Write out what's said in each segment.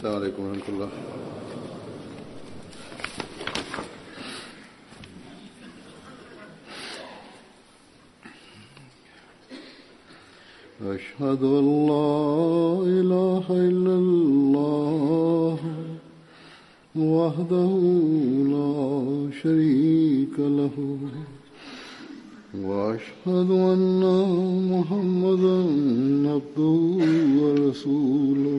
السلام عليكم ورحمة الله أشهد أن لا إله إلا الله وحده لا شريك له وأشهد أن محمدا عبده ورسوله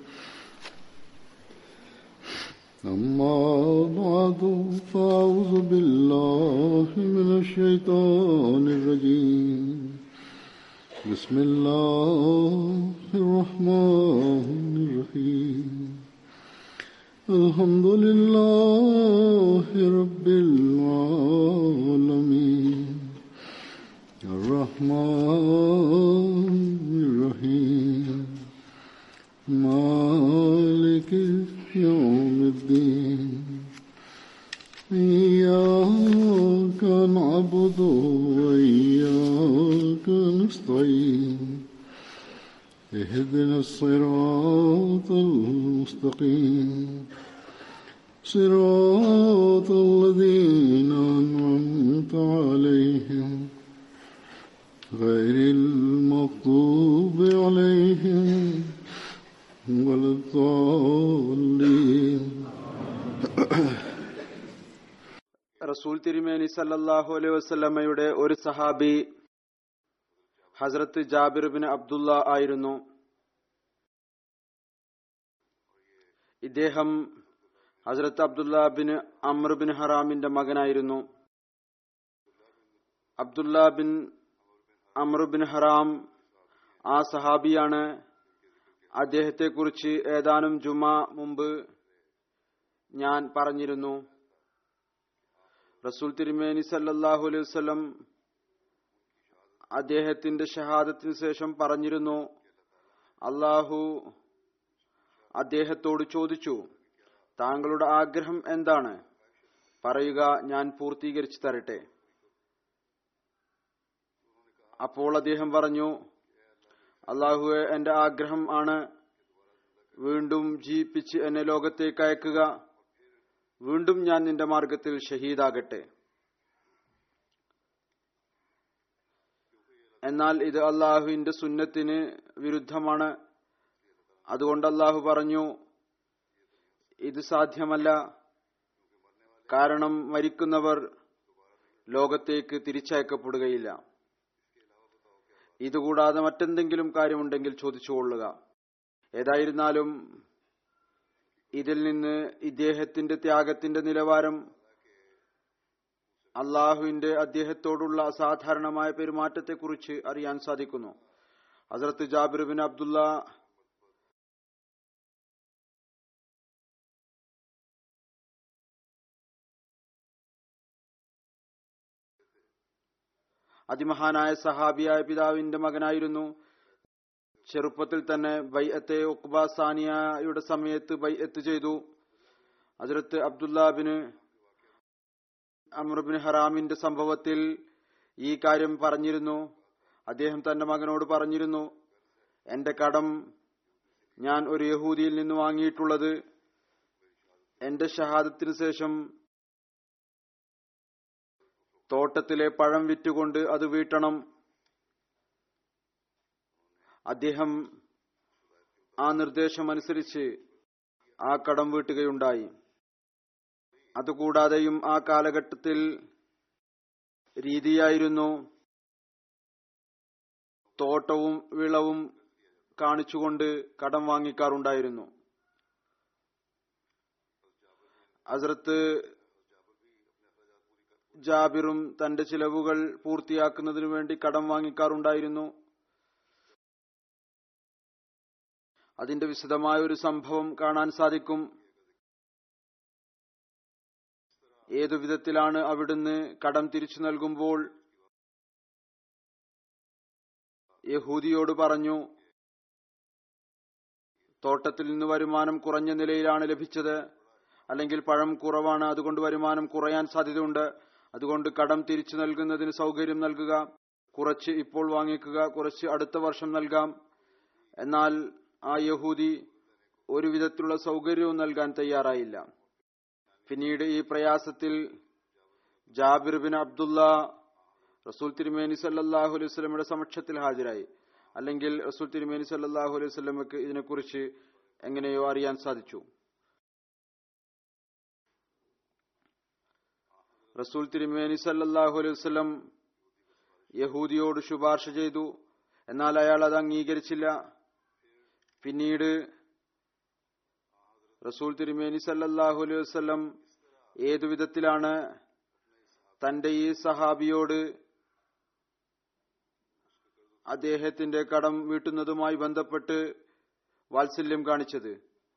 أما بعد فأعوذ بالله من الشيطان الرجيم بسم الله الرحمن الرحيم الحمد لله رب العالمين الرحمن الرحيم مالك يوم الدين إياك نعبد وإياك نستعين اهدنا الصراط المستقيم صراط الذين أنعمت عليهم غير المغضوب عليهم ولا الضالين റസൂൽ തിരുമേനി സല്ലല്ലാഹു അലൈഹി വസല്ലമ്മയുടെ ഒരു സഹാബി ഹസ്രത്ത് ജാബിർ ബിൻ അബ്ദുള്ള ആയിരുന്നു ഇദ്ദേഹം Hazrat Abdullah bin Amr bin ഹറാമിന്റെ മകനായിരുന്നു Abdullah bin Amr bin Haram ആ സഹാബിയാണ് അദ്ദേഹത്തെക്കുറിച്ച് ഏതാനും ജുമ മുമ്പ് ഞാൻ പറഞ്ഞിരുന്നു റസൂൽ തിരുമേനി സല്ലല്ലാഹു അലൈഹി വസല്ലം അദ്ദേഹത്തിന്റെ ഷഹാദത്തിന് ശേഷം പറഞ്ഞിരുന്നു അള്ളാഹു അദ്ദേഹത്തോട് ചോദിച്ചു താങ്കളുടെ ആഗ്രഹം എന്താണ് പറയുക ഞാൻ പൂർത്തീകരിച്ചു തരട്ടെ അപ്പോൾ അദ്ദേഹം പറഞ്ഞു അള്ളാഹുവെ എന്റെ ആഗ്രഹം ആണ് വീണ്ടും ജീവിപ്പിച്ച് എന്നെ ലോകത്തേക്ക് അയക്കുക വീണ്ടും ഞാൻ നിന്റെ മാർഗത്തിൽ ഷഹീദാകട്ടെ എന്നാൽ ഇത് അള്ളാഹുവിന്റെ സുന്നത്തിന് വിരുദ്ധമാണ് അതുകൊണ്ട് അള്ളാഹു പറഞ്ഞു ഇത് സാധ്യമല്ല കാരണം മരിക്കുന്നവർ ലോകത്തേക്ക് തിരിച്ചയക്കപ്പെടുകയില്ല ഇതുകൂടാതെ മറ്റെന്തെങ്കിലും കാര്യമുണ്ടെങ്കിൽ ചോദിച്ചുകൊള്ളുക ഏതായിരുന്നാലും ഇതിൽ നിന്ന് ഇദ്ദേഹത്തിന്റെ ത്യാഗത്തിന്റെ നിലവാരം അള്ളാഹുവിന്റെ അദ്ദേഹത്തോടുള്ള അസാധാരണമായ പെരുമാറ്റത്തെക്കുറിച്ച് അറിയാൻ സാധിക്കുന്നു ഹസരത്ത് ജാബിർ ബിൻ അബ്ദുള്ള അതിമഹാനായ സഹാബിയായ പിതാവിന്റെ മകനായിരുന്നു ചെറുപ്പത്തിൽ തന്നെ ബൈഅത്തെ ഉക്ബ സാനിയയുടെ സമയത്ത് ബൈഅത്ത് ചെയ്തു ഹജറത്ത് അബ്ദുല്ലാബിന് അമർബിൻ ഹറാമിന്റെ സംഭവത്തിൽ ഈ കാര്യം പറഞ്ഞിരുന്നു അദ്ദേഹം തന്റെ മകനോട് പറഞ്ഞിരുന്നു എന്റെ കടം ഞാൻ ഒരു യഹൂദിയിൽ നിന്ന് വാങ്ങിയിട്ടുള്ളത് എന്റെ ഷഹാദത്തിന് ശേഷം തോട്ടത്തിലെ പഴം വിറ്റുകൊണ്ട് അത് വീട്ടണം അദ്ദേഹം ആ നിർദ്ദേശം അനുസരിച്ച് ആ കടം വീട്ടുകയുണ്ടായി അതുകൂടാതെയും ആ കാലഘട്ടത്തിൽ രീതിയായിരുന്നു തോട്ടവും വിളവും കാണിച്ചുകൊണ്ട് കടം വാങ്ങിക്കാറുണ്ടായിരുന്നു ഹസ്രത്ത് ജാബിറും തന്റെ ചിലവുകൾ പൂർത്തിയാക്കുന്നതിനു വേണ്ടി കടം വാങ്ങിക്കാറുണ്ടായിരുന്നു അതിന്റെ വിശദമായ ഒരു സംഭവം കാണാൻ സാധിക്കും ഏതു വിധത്തിലാണ് അവിടുന്ന് കടം തിരിച്ചു നൽകുമ്പോൾ യഹൂദിയോട് പറഞ്ഞു തോട്ടത്തിൽ നിന്ന് വരുമാനം കുറഞ്ഞ നിലയിലാണ് ലഭിച്ചത് അല്ലെങ്കിൽ പഴം കുറവാണ് അതുകൊണ്ട് വരുമാനം കുറയാൻ സാധ്യതയുണ്ട് അതുകൊണ്ട് കടം തിരിച്ചു നൽകുന്നതിന് സൗകര്യം നൽകുക കുറച്ച് ഇപ്പോൾ വാങ്ങിക്കുക കുറച്ച് അടുത്ത വർഷം നൽകാം എന്നാൽ ആ യഹൂദി ഒരു വിധത്തിലുള്ള സൗകര്യവും നൽകാൻ തയ്യാറായില്ല പിന്നീട് ഈ പ്രയാസത്തിൽ ജാബിർ ബിൻ അബ്ദുള്ള റസൂൽ തിരുമേനി സല്ലാഹു അലൈഹി സ്വലമയുടെ സമക്ഷത്തിൽ ഹാജരായി അല്ലെങ്കിൽ റസൂൽ തിരുമേനി സല്ലാഹു അലൈഹി സ്വലമക്ക് ഇതിനെക്കുറിച്ച് എങ്ങനെയോ അറിയാൻ സാധിച്ചു റസൂൽ തിരുമേനി സല്ലാഹു അലൈഹി വസ്ലം യഹൂദിയോട് ശുപാർശ ചെയ്തു എന്നാൽ അയാൾ അത് അംഗീകരിച്ചില്ല പിന്നീട് റസൂൽ തിരുമേനി സല്ലാഹു അലൈഹി വസ്ലം ഏതു വിധത്തിലാണ് തന്റെ ഈ സഹാബിയോട് അദ്ദേഹത്തിന്റെ കടം വീട്ടുന്നതുമായി ബന്ധപ്പെട്ട് വാത്സല്യം കാണിച്ചത്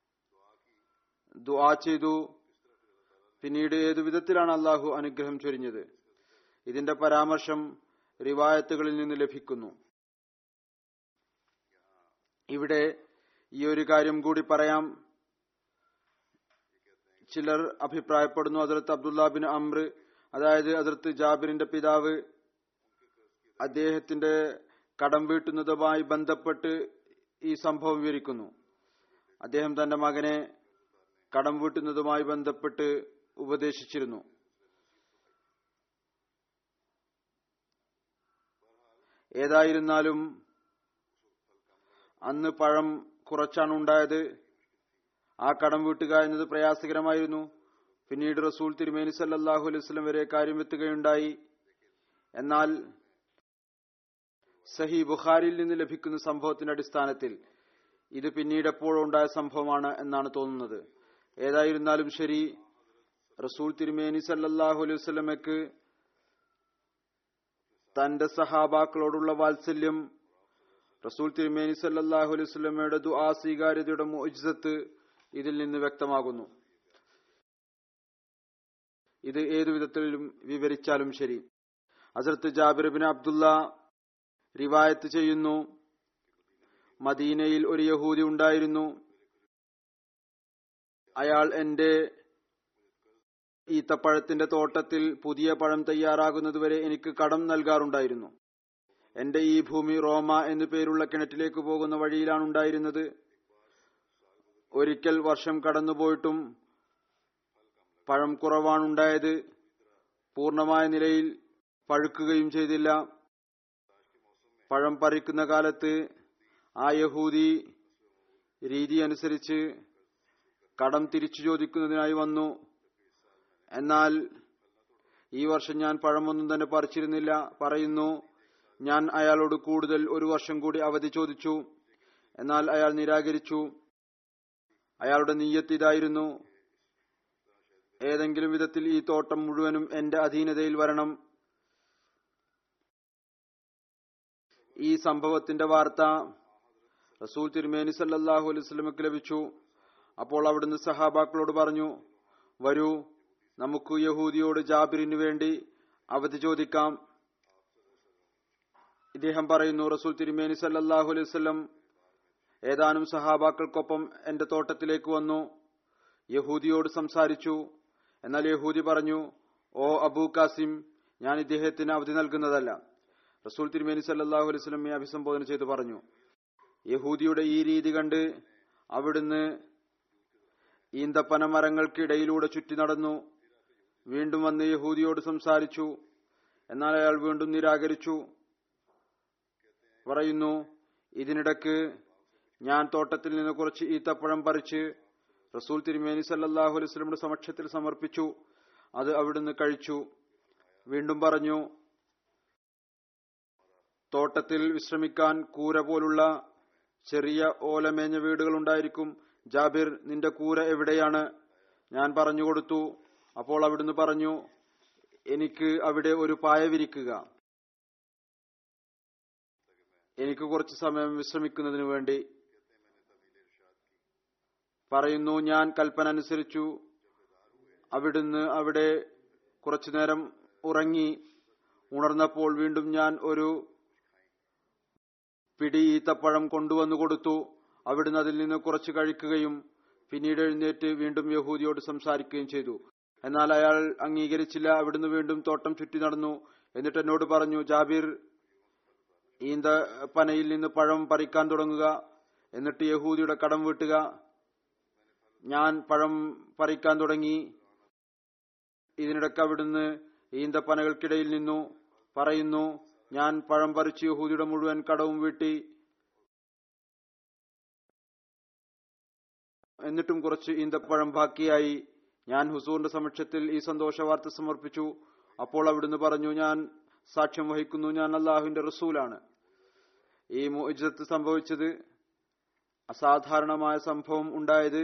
ദുആ ചെയ്തു പിന്നീട് ഏതു വിധത്തിലാണ് അള്ളാഹു അനുഗ്രഹം ചൊരിഞ്ഞത് ഇതിന്റെ പരാമർശം റിവായത്തുകളിൽ നിന്ന് ലഭിക്കുന്നു ഇവിടെ ഈ ഒരു കാര്യം കൂടി പറയാം ചിലർ അഭിപ്രായപ്പെടുന്നു അതിർത്ത് അബ്ദുല്ല ബിൻ അമ്ര അതായത് അതിർത്ത് ജാബിറിന്റെ പിതാവ് അദ്ദേഹത്തിന്റെ കടം വീട്ടുന്നതുമായി ബന്ധപ്പെട്ട് ഈ സംഭവം വിവരിക്കുന്നു അദ്ദേഹം തന്റെ മകനെ കടം വീട്ടുന്നതുമായി ബന്ധപ്പെട്ട് ഉപദേശിച്ചിരുന്നു ഏതായിരുന്നാലും അന്ന് പഴം കുറച്ചാണ് ഉണ്ടായത് ആ കടം വീട്ടുക എന്നത് പ്രയാസകരമായിരുന്നു പിന്നീട് റസൂൽ തിരുമേനി സല്ലാഹു അലൈഹി വസല്ലം വരെ കാര്യം എത്തുകയുണ്ടായി എന്നാൽ സഹി ബുഖാരിയിൽ നിന്ന് ലഭിക്കുന്ന സംഭവത്തിന്റെ അടിസ്ഥാനത്തിൽ ഇത് പിന്നീട് എപ്പോഴും ഉണ്ടായ സംഭവമാണ് എന്നാണ് തോന്നുന്നത് ഏതായിരുന്നാലും ശരി റസൂൽ തിരുമേനി സല്ലാഹു അലൈഹി വസ്ലമക്ക് തന്റെ സഹാബാക്കളോടുള്ള വാത്സല്യം റസൂൽ തിരുമേനി സല്ലാഹു അലൈഹി വസ്ലമയുടെ ദുആ സ്വീകാര്യതയുടെ മോജിസത്ത് ഇതിൽ നിന്ന് വ്യക്തമാകുന്നു ഇത് ഏതു വിധത്തിലും വിവരിച്ചാലും ശരി ഹസരത്ത് ജാബിർ ബിൻ അബ്ദുള്ള റിവായത്ത് ചെയ്യുന്നു മദീനയിൽ ഒരു യഹൂദി ഉണ്ടായിരുന്നു അയാൾ എന്റെ ഈത്തപ്പഴത്തിന്റെ തോട്ടത്തിൽ പുതിയ പഴം തയ്യാറാകുന്നതുവരെ എനിക്ക് കടം നൽകാറുണ്ടായിരുന്നു എന്റെ ഈ ഭൂമി റോമ എന്നു പേരുള്ള കിണറ്റിലേക്ക് പോകുന്ന വഴിയിലാണ് ഉണ്ടായിരുന്നത് ഒരിക്കൽ വർഷം കടന്നുപോയിട്ടും പഴം കുറവാണുണ്ടായത് പൂർണമായ നിലയിൽ പഴുക്കുകയും ചെയ്തില്ല പഴം പറിക്കുന്ന കാലത്ത് ആ യഹൂദി രീതി അനുസരിച്ച് കടം തിരിച്ചു ചോദിക്കുന്നതിനായി വന്നു എന്നാൽ ഈ വർഷം ഞാൻ പഴമൊന്നും തന്നെ പറിച്ചിരുന്നില്ല പറയുന്നു ഞാൻ അയാളോട് കൂടുതൽ ഒരു വർഷം കൂടി അവധി ചോദിച്ചു എന്നാൽ അയാൾ നിരാകരിച്ചു അയാളുടെ നീയത്ത് ഇതായിരുന്നു ഏതെങ്കിലും വിധത്തിൽ ഈ തോട്ടം മുഴുവനും എന്റെ അധീനതയിൽ വരണം ഈ സംഭവത്തിന്റെ വാർത്ത റസൂൽ തിരുമേനി സല്ലാഹു അലൈഹി സ്വലമക്ക് ലഭിച്ചു അപ്പോൾ അവിടുന്ന് സഹാബാക്കളോട് പറഞ്ഞു വരൂ നമുക്ക് യഹൂദിയോട് ജാബിറിന് വേണ്ടി അവധി ചോദിക്കാം ഇദ്ദേഹം പറയുന്നു റസൂൽ തിരുമേനി സല്ലാഹു അലൈഹി വസ്ലം ഏതാനും സഹാബാക്കൾക്കൊപ്പം എന്റെ തോട്ടത്തിലേക്ക് വന്നു യഹൂദിയോട് സംസാരിച്ചു എന്നാൽ യഹൂദി പറഞ്ഞു ഓ അബൂ കാസിം ഞാൻ ഇദ്ദേഹത്തിന് അവധി നൽകുന്നതല്ല റസൂൽ തിരുമേനി സല്ലാഹു അലൈഹി സ്വലമെ അഭിസംബോധന ചെയ്തു പറഞ്ഞു യഹൂദിയുടെ ഈ രീതി കണ്ട് അവിടുന്ന് ഈന്തപ്പന മരങ്ങൾക്കിടയിലൂടെ ചുറ്റി നടന്നു വീണ്ടും വന്ന് യഹൂദിയോട് സംസാരിച്ചു എന്നാൽ അയാൾ വീണ്ടും നിരാകരിച്ചു പറയുന്നു ഇതിനിടക്ക് ഞാൻ തോട്ടത്തിൽ നിന്ന് കുറച്ച് ഈത്തപ്പഴം പറിച്ച് റസൂൽ തിരുമേനി സല്ലാഹു അലൈഹി സ്വലമിന്റെ സമക്ഷത്തിൽ സമർപ്പിച്ചു അത് അവിടുന്ന് കഴിച്ചു വീണ്ടും പറഞ്ഞു തോട്ടത്തിൽ വിശ്രമിക്കാൻ കൂര പോലുള്ള ചെറിയ ഓലമേഞ്ഞ വീടുകൾ ഉണ്ടായിരിക്കും ജാബിർ നിന്റെ കൂര എവിടെയാണ് ഞാൻ പറഞ്ഞു കൊടുത്തു അപ്പോൾ അവിടുന്ന് പറഞ്ഞു എനിക്ക് അവിടെ ഒരു പായ വിരിക്കുക എനിക്ക് കുറച്ച് സമയം വിശ്രമിക്കുന്നതിന് വേണ്ടി പറയുന്നു ഞാൻ കൽപ്പന അനുസരിച്ചു അവിടുന്ന് അവിടെ കുറച്ചു നേരം ഉറങ്ങി ഉണർന്നപ്പോൾ വീണ്ടും ഞാൻ ഒരു പിടി ഈത്തപ്പഴം കൊണ്ടുവന്നു കൊടുത്തു അവിടുന്ന് അതിൽ നിന്ന് കുറച്ച് കഴിക്കുകയും പിന്നീട് എഴുന്നേറ്റ് വീണ്ടും യഹൂദിയോട് സംസാരിക്കുകയും ചെയ്തു എന്നാൽ അയാൾ അംഗീകരിച്ചില്ല അവിടുന്ന് വീണ്ടും തോട്ടം ചുറ്റി നടന്നു എന്നിട്ട് എന്നോട് പറഞ്ഞു ജാബിർ ഈന്ത പനയിൽ നിന്ന് പഴം പറിക്കാൻ തുടങ്ങുക എന്നിട്ട് യഹൂദിയുടെ കടം വീട്ടുക ഞാൻ പഴം പറിക്കാൻ തുടങ്ങി ഇതിനിടക്ക് അവിടുന്ന് ഈന്തപ്പനകൾക്കിടയിൽ നിന്നു പറയുന്നു ഞാൻ പഴം പറിച്ച് യഹൂദിയുടെ മുഴുവൻ കടവും വീട്ടി എന്നിട്ടും കുറച്ച് ഈന്തപ്പഴം ബാക്കിയായി ഞാൻ ഹുസൂറിന്റെ സമക്ഷത്തിൽ ഈ സന്തോഷ വാർത്ത സമർപ്പിച്ചു അപ്പോൾ അവിടുന്ന് പറഞ്ഞു ഞാൻ സാക്ഷ്യം വഹിക്കുന്നു ഞാൻ അള്ളാഹുവിന്റെ റസൂലാണ് ഈ മോചത്ത് സംഭവിച്ചത് അസാധാരണമായ സംഭവം ഉണ്ടായത്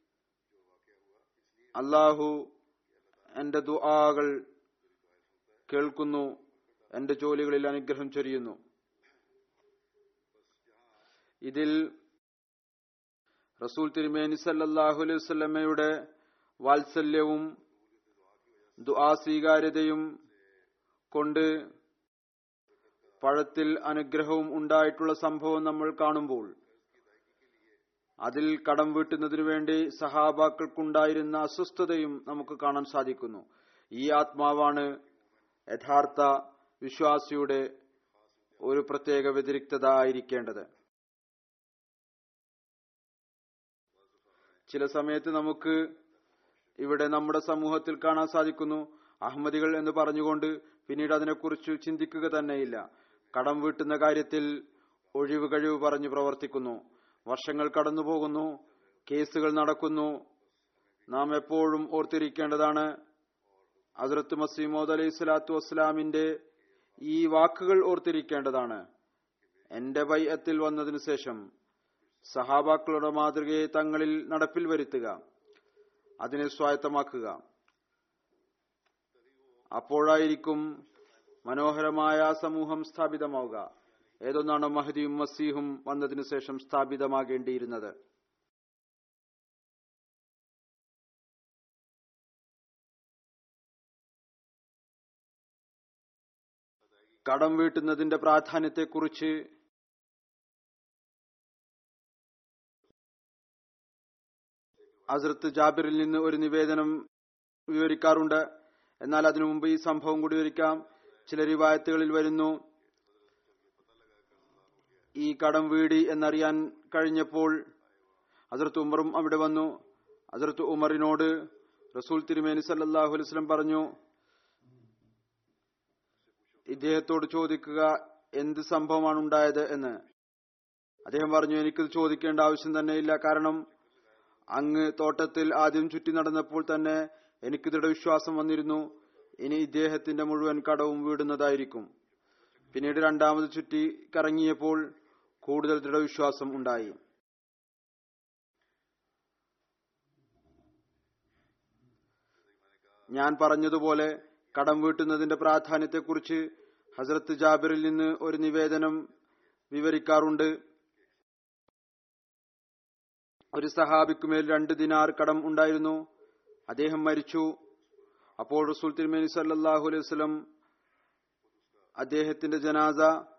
അള്ളാഹു എന്റെ ദുആകൾ കേൾക്കുന്നു എന്റെ ജോലികളിൽ അനുഗ്രഹം ചൊരിയുന്നു ഇതിൽ റസൂൽ തിരുമേനി സല്ലല്ലാഹു അലൈഹി വസല്ലമയുടെ വാത്സല്യവും ദുആ സ്വീകാര്യതയും കൊണ്ട് പഴത്തിൽ അനുഗ്രഹവും ഉണ്ടായിട്ടുള്ള സംഭവം നമ്മൾ കാണുമ്പോൾ അതിൽ കടം വീട്ടുന്നതിനു വേണ്ടി സഹാബാക്കൾക്കുണ്ടായിരുന്ന അസ്വസ്ഥതയും നമുക്ക് കാണാൻ സാധിക്കുന്നു ഈ ആത്മാവാണ് യഥാർത്ഥ വിശ്വാസിയുടെ ഒരു പ്രത്യേക വ്യതിരിക്തത ആയിരിക്കേണ്ടത് ചില സമയത്ത് നമുക്ക് ഇവിടെ നമ്മുടെ സമൂഹത്തിൽ കാണാൻ സാധിക്കുന്നു അഹമ്മദികൾ എന്ന് പറഞ്ഞുകൊണ്ട് പിന്നീട് അതിനെക്കുറിച്ച് ചിന്തിക്കുക തന്നെയില്ല കടം വീട്ടുന്ന കാര്യത്തിൽ ഒഴിവ് കഴിവ് പറഞ്ഞു പ്രവർത്തിക്കുന്നു വർഷങ്ങൾ കടന്നുപോകുന്നു കേസുകൾ നടക്കുന്നു നാം എപ്പോഴും ഓർത്തിരിക്കേണ്ടതാണ് ഹസ്രത്ത് മസീമോദ് അലൈഹി സ്വലാത്തു വസ്സലാമിന്റെ ഈ വാക്കുകൾ ഓർത്തിരിക്കേണ്ടതാണ് എന്റെ ബൈഅത്തിൽ വന്നതിനു ശേഷം സഹാബാക്കളുടെ മാതൃകയെ തങ്ങളിൽ നടപ്പിൽ വരുത്തുക അതിനെ സ്വായത്തമാക്കുക അപ്പോഴായിരിക്കും മനോഹരമായ സമൂഹം സ്ഥാപിതമാവുക ഏതൊന്നാണ് മഹദിയും മസീഹും വന്നതിനു ശേഷം സ്ഥാപിതമാകേണ്ടിയിരുന്നത് കടം വീട്ടുന്നതിന്റെ പ്രാധാന്യത്തെക്കുറിച്ച് ഹസ്രത്ത് ജാബിറിൽ നിന്ന് ഒരു നിവേദനം വിവരിക്കാറുണ്ട് എന്നാൽ അതിനു മുമ്പ് ഈ സംഭവം കൂടി വിവരിക്കാം ചില റിവായത്തുകളിൽ വരുന്നു ഈ കടം വീടി എന്നറിയാൻ കഴിഞ്ഞപ്പോൾ ഹസരത്ത് ഉമറും അവിടെ വന്നു ഹസരത്ത് ഉമറിനോട് റസൂൽ തിരുമേനി സല്ലാഹു അലൈസ്ലം പറഞ്ഞു ഇദ്ദേഹത്തോട് ചോദിക്കുക എന്ത് സംഭവമാണ് ഉണ്ടായത് എന്ന് അദ്ദേഹം പറഞ്ഞു എനിക്കിത് ചോദിക്കേണ്ട ആവശ്യം തന്നെയില്ല കാരണം അങ്ങ് തോട്ടത്തിൽ ആദ്യം ചുറ്റി നടന്നപ്പോൾ തന്നെ എനിക്ക് ദൃഢവിശ്വാസം വന്നിരുന്നു ഇനി ഇദ്ദേഹത്തിന്റെ മുഴുവൻ കടവും വീടുന്നതായിരിക്കും പിന്നീട് രണ്ടാമത് ചുറ്റി കറങ്ങിയപ്പോൾ കൂടുതൽ ദൃഢവിശ്വാസം ഉണ്ടായി ഞാൻ പറഞ്ഞതുപോലെ കടം വീട്ടുന്നതിന്റെ പ്രാധാന്യത്തെക്കുറിച്ച് ഹസ്രത്ത് ജാബിറിൽ നിന്ന് ഒരു നിവേദനം വിവരിക്കാറുണ്ട് ഒരു സഹാബിക്കുമേൽ രണ്ട് ദിനാർ കടം ഉണ്ടായിരുന്നു അദ്ദേഹം മരിച്ചു അപ്പോൾ റസൂൽ തിരുമേനി സല്ലാഹു അലൈഹി വസ്ലം അദ്ദേഹത്തിന്റെ ജനാസ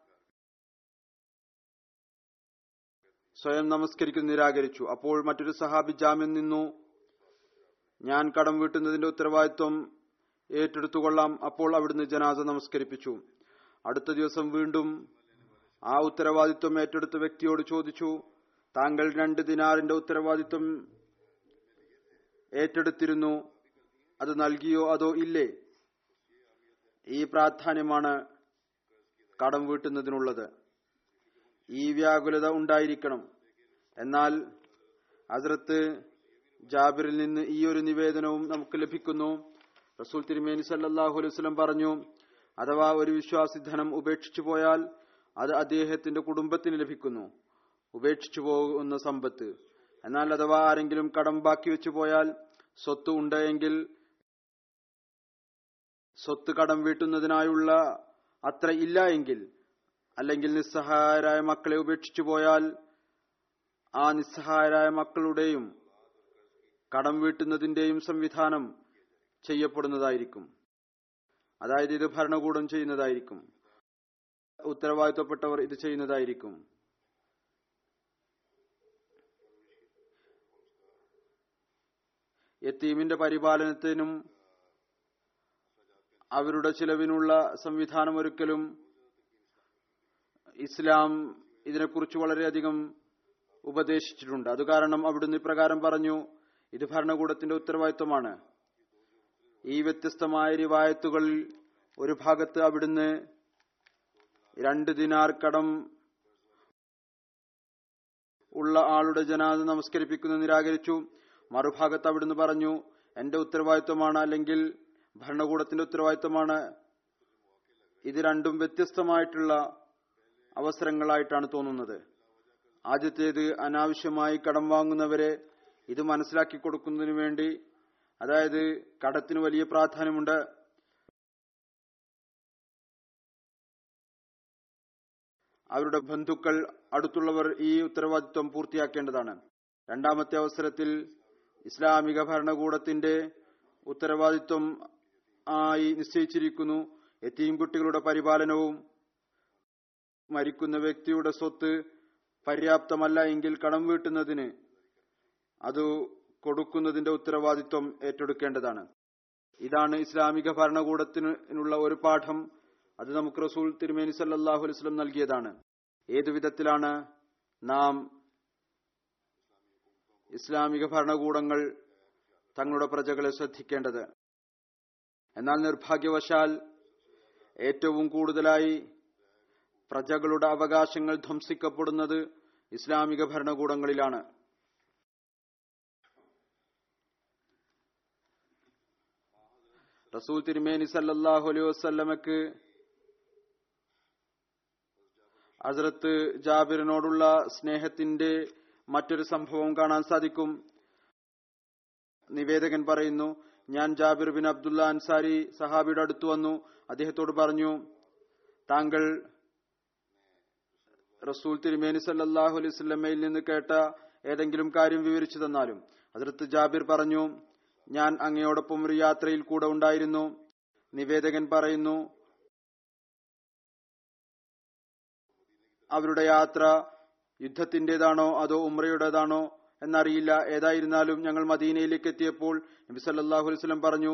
സ്വയം നമസ്കരിക്കുന്ന നിരാകരിച്ചു അപ്പോൾ മറ്റൊരു സഹാബി ജാമ്യം നിന്നു ഞാൻ കടം വീട്ടുന്നതിന്റെ ഉത്തരവാദിത്വം ഏറ്റെടുത്തുകൊള്ളാം അപ്പോൾ അവിടുന്ന് ജനാസ നമസ്കരിപ്പിച്ചു അടുത്ത ദിവസം വീണ്ടും ആ ഉത്തരവാദിത്വം ഏറ്റെടുത്ത വ്യക്തിയോട് ചോദിച്ചു താങ്കൾ രണ്ട് ദിനാറിന്റെ ഉത്തരവാദിത്വം ഏറ്റെടുത്തിരുന്നു അത് നൽകിയോ അതോ ഇല്ലേ ഈ പ്രാധാന്യമാണ് കടം വീട്ടുന്നതിനുള്ളത് ഈ വ്യാകുലത ഉണ്ടായിരിക്കണം എന്നാൽ ഹസ്രത്ത് ജാബിറിൽ നിന്ന് ഈ ഒരു നിവേദനവും നമുക്ക് ലഭിക്കുന്നു റസൂൽ തിരുമേനി സല്ലാഹു അലൈഹി വസല്ലം പറഞ്ഞു അഥവാ ഒരു വിശ്വാസി ധനം ഉപേക്ഷിച്ചു പോയാൽ അത് അദ്ദേഹത്തിന്റെ കുടുംബത്തിന് ലഭിക്കുന്നു ഉപേക്ഷിച്ചു പോകുന്ന സമ്പത്ത് എന്നാൽ അഥവാ ആരെങ്കിലും കടം ബാക്കി വെച്ചു പോയാൽ സ്വത്ത് ഉണ്ട് എങ്കിൽ സ്വത്ത് കടം വീട്ടുന്നതിനായുള്ള അത്ര ഇല്ല എങ്കിൽ അല്ലെങ്കിൽ നിസ്സഹായരായ മക്കളെ ഉപേക്ഷിച്ചു പോയാൽ ആ നിസ്സഹായരായ മക്കളുടെയും കടം വീട്ടുന്നതിന്റെയും സംവിധാനം ചെയ്യപ്പെടുന്നതായിരിക്കും അതായത് ഇത് ഭരണകൂടം ചെയ്യുന്നതായിരിക്കും ഉത്തരവാദിത്വപ്പെട്ടവർ ഇത് ചെയ്യുന്നതായിരിക്കും യത്തീമിന്റെ പരിപാലനത്തിനും അവരുടെ ചിലവിനുള്ള സംവിധാനമൊരുക്കലും ഇസ്ലാം ഇതിനെക്കുറിച്ച് വളരെയധികം ഉപദേശിച്ചിട്ടുണ്ട് അത് കാരണം അവിടുന്ന് ഇപ്രകാരം പറഞ്ഞു ഇത് ഭരണകൂടത്തിന്റെ ഉത്തരവാദിത്വമാണ് ഈ വ്യത്യസ്തമായ റിവായത്തുകളിൽ ഒരു ഭാഗത്ത് അവിടുന്ന് രണ്ട് ദിനാർ കടം ഉള്ള ആളുടെ ജനാദ നമസ്കരിപ്പിക്കുന്നത് നിരാകരിച്ചു മറുഭാഗത്ത് അവിടുന്ന് പറഞ്ഞു എന്റെ ഉത്തരവാദിത്വമാണ് അല്ലെങ്കിൽ ഭരണകൂടത്തിന്റെ ഉത്തരവാദിത്വമാണ് ഇത് രണ്ടും വ്യത്യസ്തമായിട്ടുള്ള അവസരങ്ങളായിട്ടാണ് തോന്നുന്നത് ആദ്യത്തേത് അനാവശ്യമായി കടം വാങ്ങുന്നവരെ ഇത് മനസ്സിലാക്കി കൊടുക്കുന്നതിന് വേണ്ടി അതായത് കടത്തിന് വലിയ പ്രാധാന്യമുണ്ട് അവരുടെ ബന്ധുക്കൾ അടുത്തുള്ളവർ ഈ ഉത്തരവാദിത്വം പൂർത്തിയാക്കേണ്ടതാണ് രണ്ടാമത്തെ അവസരത്തിൽ ഇസ്ലാമിക ഭരണകൂടത്തിന്റെ ഉത്തരവാദിത്വം ആയി നിശ്ചയിച്ചിരിക്കുന്നു എത്തീം കുട്ടികളുടെ പരിപാലനവും മരിക്കുന്ന വ്യക്തിയുടെ സ്വത്ത് പര്യാപ്തമല്ല എങ്കിൽ കടം വീട്ടുന്നതിന് അത് കൊടുക്കുന്നതിന്റെ ഉത്തരവാദിത്വം ഏറ്റെടുക്കേണ്ടതാണ് ഇതാണ് ഇസ്ലാമിക ഭരണകൂടത്തിനുള്ള ഒരു പാഠം അത് നമുക്ക് റസൂൽ തിരുമേനി സല്ലാഹു അലൈസ്ലം നൽകിയതാണ് ഏതു വിധത്തിലാണ് നാം ഇസ്ലാമിക ഭരണകൂടങ്ങൾ തങ്ങളുടെ പ്രജകളെ ശ്രദ്ധിക്കേണ്ടത് എന്നാൽ നിർഭാഗ്യവശാൽ ഏറ്റവും കൂടുതലായി പ്രജകളുടെ അവകാശങ്ങൾ ധ്വംസിക്കപ്പെടുന്നത് ഇസ്ലാമിക ഭരണകൂടങ്ങളിലാണ് റസൂൽ തിരുമേനി സല്ലാഹു അലൈഹി വസ്ല്ലമക്ക് ഹസ്രത്ത് ജാബിറിനോടുള്ള സ്നേഹത്തിന്റെ മറ്റൊരു സംഭവം കാണാൻ സാധിക്കും നിവേദകൻ പറയുന്നു ഞാൻ ജാബിർ ബിൻ അബ്ദുള്ള അൻസാരി സഹാബിയുടെ അടുത്ത് വന്നു അദ്ദേഹത്തോട് പറഞ്ഞു താങ്കൾ റസൂൽ തിരുമേനി സല്ലാഹു അലൈഹി സ്വല്ലമ്മയിൽ നിന്ന് കേട്ട ഏതെങ്കിലും കാര്യം വിവരിച്ചു തന്നാലും അതിർത്ത് ജാബിർ പറഞ്ഞു ഞാൻ അങ്ങയോടൊപ്പം ഒരു യാത്രയിൽ കൂടെ ഉണ്ടായിരുന്നു നിവേദകൻ പറയുന്നു അവരുടെ യാത്ര യുദ്ധത്തിന്റേതാണോ അതോ ഉമ്രയുടേതാണോ എന്നറിയില്ല ഏതായിരുന്നാലും ഞങ്ങൾ മദീനയിലേക്ക് എത്തിയപ്പോൾ നബി സല്ലാഹു അലൈവലം പറഞ്ഞു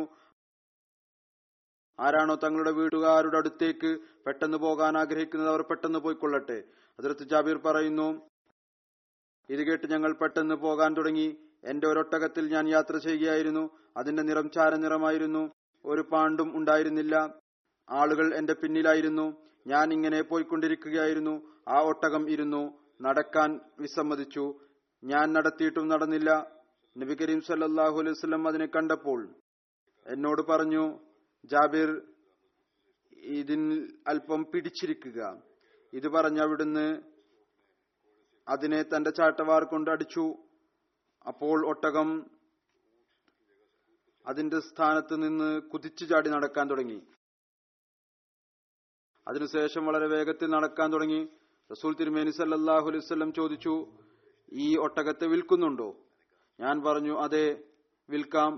ആരാണോ തങ്ങളുടെ വീട്ടുകാരുടെ അടുത്തേക്ക് പെട്ടെന്ന് പോകാൻ ആഗ്രഹിക്കുന്നത് അവർ പെട്ടെന്ന് പോയിക്കൊള്ളട്ടെ അതിർത്ത് ജാബീർ പറയുന്നു ഇത് കേട്ട് ഞങ്ങൾ പെട്ടെന്ന് പോകാൻ തുടങ്ങി എന്റെ ഒരൊട്ടകത്തിൽ ഞാൻ യാത്ര ചെയ്യുകയായിരുന്നു അതിന്റെ നിറം ചാരനിറമായിരുന്നു ഒരു പാണ്ടും ഉണ്ടായിരുന്നില്ല ആളുകൾ എന്റെ പിന്നിലായിരുന്നു ഞാൻ ഇങ്ങനെ പോയിക്കൊണ്ടിരിക്കുകയായിരുന്നു ആ ഒട്ടകം ഇരുന്നു നടക്കാൻ വിസമ്മതിച്ചു ഞാൻ നടത്തിയിട്ടും നടന്നില്ല നബി കരീം സല്ലാഹു അലൈഹി വസല്ലം അതിനെ കണ്ടപ്പോൾ എന്നോട് പറഞ്ഞു ജാബിർ ഇതിൽ അല്പം പിടിച്ചിരിക്കുക ഇത് പറഞ്ഞ അവിടുന്ന് അതിനെ തന്റെ ചാട്ടവാർ കൊണ്ട് അടിച്ചു അപ്പോൾ ഒട്ടകം അതിന്റെ സ്ഥാനത്ത് നിന്ന് കുതിച്ചു ചാടി നടക്കാൻ തുടങ്ങി അതിനുശേഷം വളരെ വേഗത്തിൽ നടക്കാൻ തുടങ്ങി റസൂൽ തിരുമേനി സല്ലാഹു അലൈഹി വസല്ലം ചോദിച്ചു ഈ ഒട്ടകത്തെ വിൽക്കുന്നുണ്ടോ ഞാൻ പറഞ്ഞു അതെ വിൽക്കാം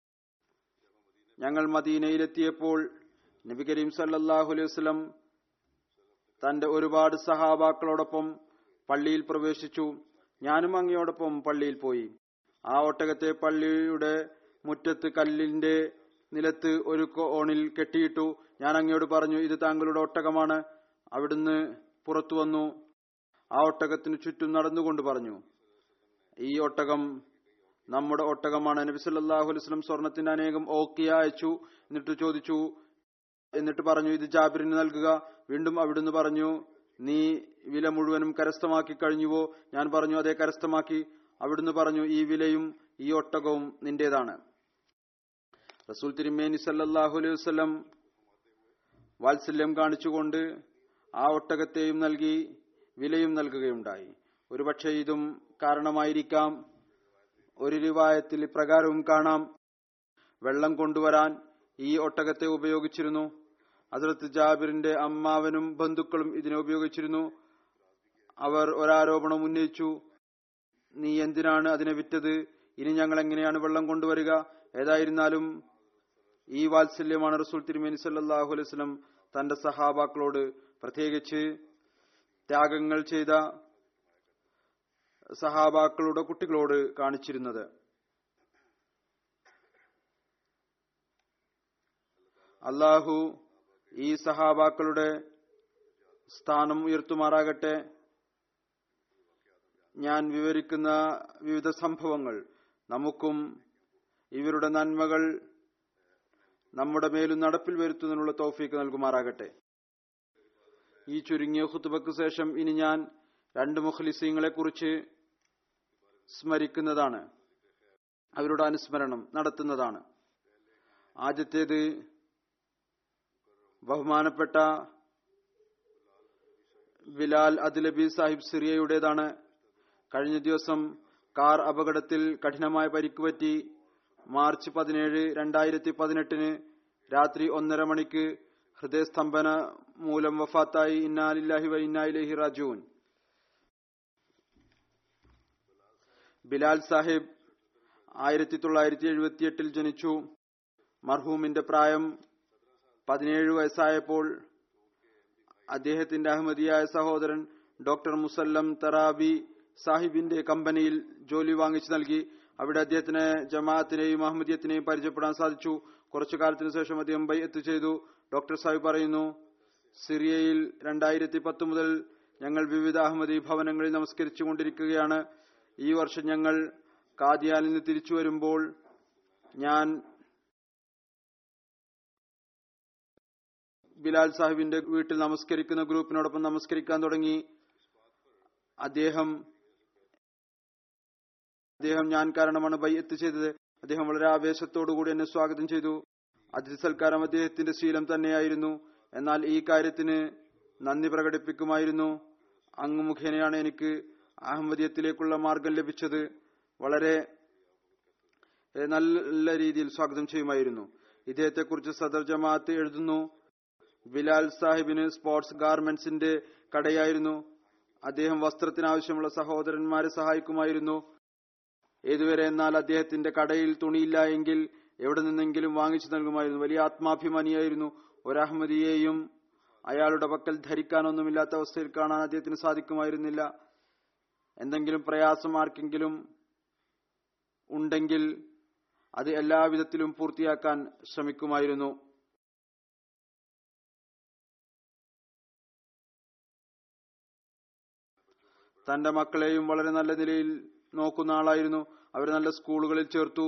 ഞങ്ങൾ മദീനയിലെത്തിയപ്പോൾ നബി കരീം സല്ലാഹു അലൈഹി വസല്ലം തന്റെ ഒരുപാട് സഹാബാക്കളോടൊപ്പം പള്ളിയിൽ പ്രവേശിച്ചു ഞാനും അങ്ങയോടൊപ്പം പള്ളിയിൽ പോയി ആ ഒട്ടകത്തെ പള്ളിയുടെ മുറ്റത്ത് കല്ലിന്റെ നിലത്ത് ഒരു കോണിൽ കെട്ടിയിട്ടു ഞാൻ അങ്ങയോട് പറഞ്ഞു ഇത് താങ്കളുടെ ഒട്ടകമാണ് അവിടുന്ന് പുറത്തു വന്നു ആ ഒട്ടകത്തിന് ചുറ്റും നടന്നുകൊണ്ട് പറഞ്ഞു ഈ ഒട്ടകം നമ്മുടെ ഒട്ടകമാണ് നബി സല്ലല്ലാഹു അലൈഹി വസല്ലം സ്വർണത്തിന്റെ അനേകം ഓക്കിയ അയച്ചു എന്നിട്ട് ചോദിച്ചു എന്നിട്ട് പറഞ്ഞു ഇത് ജാബിറിന് നൽകുക വീണ്ടും അവിടുന്ന് പറഞ്ഞു നീ വില മുഴുവനും കരസ്ഥമാക്കി കഴിഞ്ഞുവോ ഞാൻ പറഞ്ഞു അതേ കരസ്ഥമാക്കി അവിടുന്ന് പറഞ്ഞു ഈ വിലയും ഈ ഒട്ടകവും നിന്റേതാണ് റസൂൽ തിരുമേനി സല്ലല്ലാഹു അലൈഹി വസല്ലം വാത്സല്യം കാണിച്ചുകൊണ്ട് ആ ഒട്ടകത്തെയും നൽകി വിലയും നൽകുകയുണ്ടായി ഒരുപക്ഷെ ഇതും കാരണമായിരിക്കാം ഒരു റിവായത്തിൽ ഇപ്രകാരവും കാണാം വെള്ളം കൊണ്ടുവരാൻ ഈ ഒട്ടകത്തെ ഉപയോഗിച്ചിരുന്നു അതിർത്ത് ജാബിറിന്റെ അമ്മാവനും ബന്ധുക്കളും ഇതിനെ ഉപയോഗിച്ചിരുന്നു അവർ ഒരാരോപണം ഉന്നയിച്ചു നീ എന്തിനാണ് അതിനെ വിറ്റത് ഇനി ഞങ്ങൾ എങ്ങനെയാണ് വെള്ളം കൊണ്ടുവരിക ഏതായിരുന്നാലും ഈ വാത്സല്യമാണ് റസൂൽ തിരുമേനി സല്ലാഹു അലൈഹി വസല്ലം തന്റെ സഹാബാക്കളോട് പ്രത്യേകിച്ച് ത്യാഗങ്ങൾ ചെയ്ത സഹാബാക്കളുടെ കുട്ടികളോട് കാണിച്ചിരുന്നത് അള്ളാഹു ഈ സഹാബാക്കളുടെ സ്ഥാനം ഉയർത്തുമാറാകട്ടെ ഞാൻ വിവരിക്കുന്ന വിവിധ സംഭവങ്ങൾ നമുക്കും ഇവരുടെ നന്മകൾ നമ്മുടെ മേലും നടപ്പിൽ വരുത്തുന്നതിനുള്ള തൗഫീക്ക് നൽകുമാറാകട്ടെ ഈ ചുരുങ്ങിയ ഖുത്തുബക്ക് ശേഷം ഇനി ഞാൻ രണ്ട് മുഖ്ലിസീങ്ങളെ കുറിച്ച് സ്മരിക്കുന്നതാണ് അവരുടെ അനുസ്മരണം നടത്തുന്നതാണ് ആദ്യത്തേത് ബഹുമാനപ്പെട്ട ബിലാൽ അദ്ലബി സാഹിബ് സിറിയയുടേതാണ് കഴിഞ്ഞ ദിവസം കാർ അപകടത്തിൽ കഠിനമായ പരിക്കുപറ്റി മാർച്ച് പതിനേഴ് രണ്ടായിരത്തി പതിനെട്ടിന് രാത്രി ഒന്നര മണിക്ക് ഹൃദയസ്തംഭന മൂലം വഫാത്തായി ഇന്നാലില്ലാഹി വ ഇന്നായിലഹി റാജൂൻ ബിലാൽ സാഹിബ് ആയിരത്തി തൊള്ളായിരത്തി എഴുപത്തിയെട്ടിൽ ജനിച്ചു മർഹൂമിന്റെ പ്രായം പതിനേഴ് വയസ്സായപ്പോൾ അദ്ദേഹത്തിന്റെ അഹമ്മദിയായ സഹോദരൻ ഡോക്ടർ മുസല്ലം തറാബി സാഹിബിന്റെ കമ്പനിയിൽ ജോലി വാങ്ങിച്ചു നൽകി അവിടെ അദ്ദേഹത്തിന് ജമാഅത്തിനെയും അഹമ്മദിയത്തിനെയും പരിചയപ്പെടാൻ സാധിച്ചു കുറച്ചു കാലത്തിനു ശേഷം അദ്ദേഹം ബൈഅത്ത് ചെയ്തു ഡോക്ടർ സാഹിബ് പറയുന്നു സിറിയയിൽ രണ്ടായിരത്തി പത്ത് മുതൽ ഞങ്ങൾ വിവിധ അഹമ്മദി ഭവനങ്ങളിൽ നമസ്കരിച്ചു കൊണ്ടിരിക്കുകയാണ് ഈ വർഷം ഞങ്ങൾ കാദിയാനിൽ നിന്ന് തിരിച്ചു വരുമ്പോൾ ഞാൻ ബിലാൽ സാഹിബിന്റെ വീട്ടിൽ നമസ്കരിക്കുന്ന ഗ്രൂപ്പിനോടൊപ്പം നമസ്കരിക്കാൻ തുടങ്ങി അദ്ദേഹം അദ്ദേഹം ഞാൻ കാരണമാണ് ബൈഅത്ത് ചെയ്തത് അദ്ദേഹം വളരെ ആവേശത്തോടുകൂടി എന്നെ സ്വാഗതം ചെയ്തു അതിഥി സൽക്കാരം അദ്ദേഹത്തിന്റെ ശീലം തന്നെയായിരുന്നു എന്നാൽ ഈ കാര്യത്തിന് നന്ദി പ്രകടിപ്പിക്കുമായിരുന്നു അങ്ങ് മുഖേനയാണ് എനിക്ക് അഹമ്മദിയത്തിലേക്കുള്ള മാർഗം ലഭിച്ചത് വളരെ ഏഹ്, നല്ല രീതിയിൽ സ്വാഗതം ചെയ്യുമായിരുന്നു ഇദ്ദേഹത്തെക്കുറിച്ച് സദർ ജമാഅത്ത് എഴുതുന്നു ബിലാൽ സാഹിബിന് സ്പോർട്സ് ഗാർമെന്റ്സിന്റെ കടയായിരുന്നു അദ്ദേഹം വസ്ത്രത്തിനാവശ്യമുള്ള സഹോദരന്മാരെ സഹായിക്കുമായിരുന്നു ഏതുവരെ എന്നാൽ അദ്ദേഹത്തിന്റെ കടയിൽ തുണിയില്ല എങ്കിൽ എവിടെ നിന്നെങ്കിലും വാങ്ങിച്ചു നൽകുമായിരുന്നു വലിയ ആത്മാഭിമാനിയായിരുന്നു ഒരഹമ്മദിയെയും അയാളുടെ പക്കൽ ധരിക്കാനൊന്നുമില്ലാത്ത അവസ്ഥയിൽ കാണാൻ അദ്ദേഹത്തിന് സാധിക്കുമായിരുന്നില്ല എന്തെങ്കിലും പ്രയാസം ആർക്കെങ്കിലും ഉണ്ടെങ്കിൽ അത് എല്ലാവിധത്തിലും പൂർത്തിയാക്കാൻ ശ്രമിക്കുമായിരുന്നു തന്റെ മക്കളെയും വളരെ നല്ല നിലയിൽ നോക്കുന്ന ആളായിരുന്നു അവരെ നല്ല സ്കൂളുകളിൽ ചേർത്തു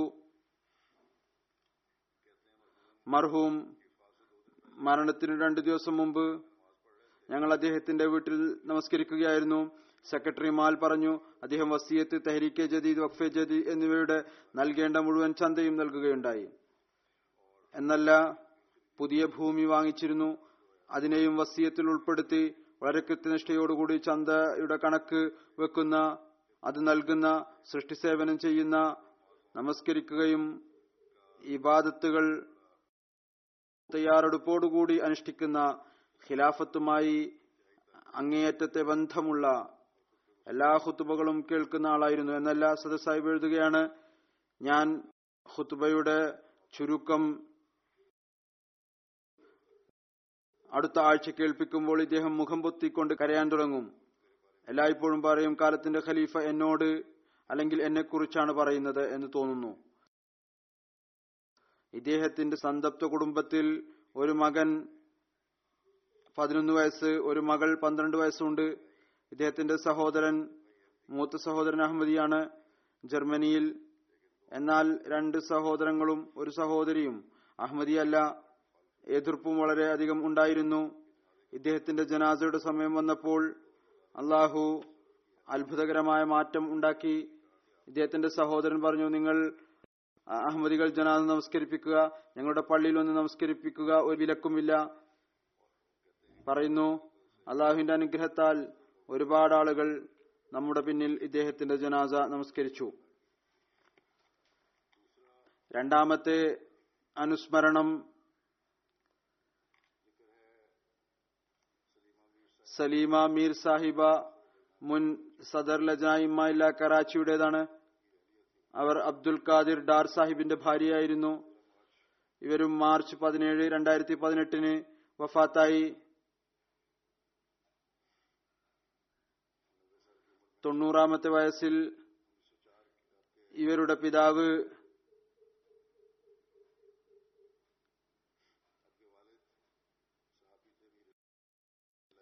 മർഹൂം മരണത്തിന് രണ്ടു ദിവസം മുമ്പ് ഞങ്ങൾ അദ്ദേഹത്തിന്റെ വീട്ടിൽ നമസ്കരിക്കുകയായിരുന്നു സെക്രട്ടറി മാൽ പറഞ്ഞു അദ്ദേഹം വസീയത്ത് തെഹരീക്കെ ജദീദ് വഖഫെ ജദീദ് എന്നിവയുടെ നൽകേണ്ട മുഴുവൻ ചന്തയും നൽകുകയുണ്ടായി എന്നല്ല പുതിയ ഭൂമി വാങ്ങിച്ചിരുന്നു അതിനെയും വസീയത്തിൽ ഉൾപ്പെടുത്തി വളരെ കൃത്യനിഷ്ഠയോടുകൂടി ചന്തയുടെ കണക്ക് വെക്കുന്ന അത് നൽകുന്ന സൃഷ്ടിസേവനം ചെയ്യുന്ന നമസ്കരിക്കുകയും ഇബാദത്തുകൾ തയ്യാറെടുപ്പോടുകൂടി അനുഷ്ഠിക്കുന്ന ഖിലാഫത്തുമായി അങ്ങേയറ്റത്തെ ബന്ധമുള്ള എല്ലാ ഖുത്തുബകളും കേൾക്കുന്ന ആളായിരുന്നു എന്നല്ല സദസ്സാഹിബ് എഴുതുകയാണ് ഞാൻ ഖുത്തുബയുടെ ചുരുക്കം അടുത്ത ആഴ്ച കേൾപ്പിക്കുമ്പോൾ ഇദ്ദേഹം മുഖം പൊത്തിക്കൊണ്ട് കരയാൻ തുടങ്ങും എല്ലായ്പ്പോഴും പറയും കാലത്തിന്റെ ഖലീഫ എന്നോട് അല്ലെങ്കിൽ എന്നെക്കുറിച്ചാണ് പറയുന്നത് എന്ന് തോന്നുന്നു ഇദ്ദേഹത്തിന്റെ സന്തപ്ത കുടുംബത്തിൽ ഒരു മകൻ പതിനൊന്ന് വയസ്സ് ഒരു മകൾ പന്ത്രണ്ട് വയസ്സുണ്ട് ഇദ്ദേഹത്തിന്റെ സഹോദരൻ മൂത്ത സഹോദരൻ അഹമ്മദിയാണ് ജർമ്മനിയിൽ എന്നാൽ രണ്ട് സഹോദരങ്ങളും ഒരു സഹോദരിയും അഹമ്മദിയല്ല എതിർപ്പും വളരെ അധികം ഉണ്ടായിരുന്നു ഇദ്ദേഹത്തിന്റെ ജനാസയുടെ സമയം വന്നപ്പോൾ അള്ളാഹു അത്ഭുതകരമായ മാറ്റം ഉണ്ടാക്കി ഇദ്ദേഹത്തിന്റെ സഹോദരൻ പറഞ്ഞു നിങ്ങൾ അഹമ്മദികൾ ജനാസ നമസ്കരിപ്പിക്കുക ഞങ്ങളുടെ പള്ളിയിൽ ഒന്ന് നമസ്കരിപ്പിക്കുക ഒരു വിലക്കുമില്ല പറയുന്നു അള്ളാഹുവിന്റെ അനുഗ്രഹത്താൽ ഒരുപാട് ആളുകൾ നമ്മുടെ പിന്നിൽ ഇദ്ദേഹത്തിന്റെ ജനാസ നമസ്കരിച്ചു രണ്ടാമത്തെ അനുസ്മരണം സലീമ മീർ സാഹിബ മുൻ സദർ ലജായിമ്മ കറാച്ചിയുടേതാണ് അവർ അബ്ദുൽ ഖാദിർ ഡാർ സാഹിബിന്റെ ഭാര്യയായിരുന്നു ഇവരും മാർച്ച് പതിനേഴ് രണ്ടായിരത്തി പതിനെട്ടിന് വഫാത്തായി തൊണ്ണൂറാമത്തെ വയസ്സിൽ ഇവരുടെ പിതാവ്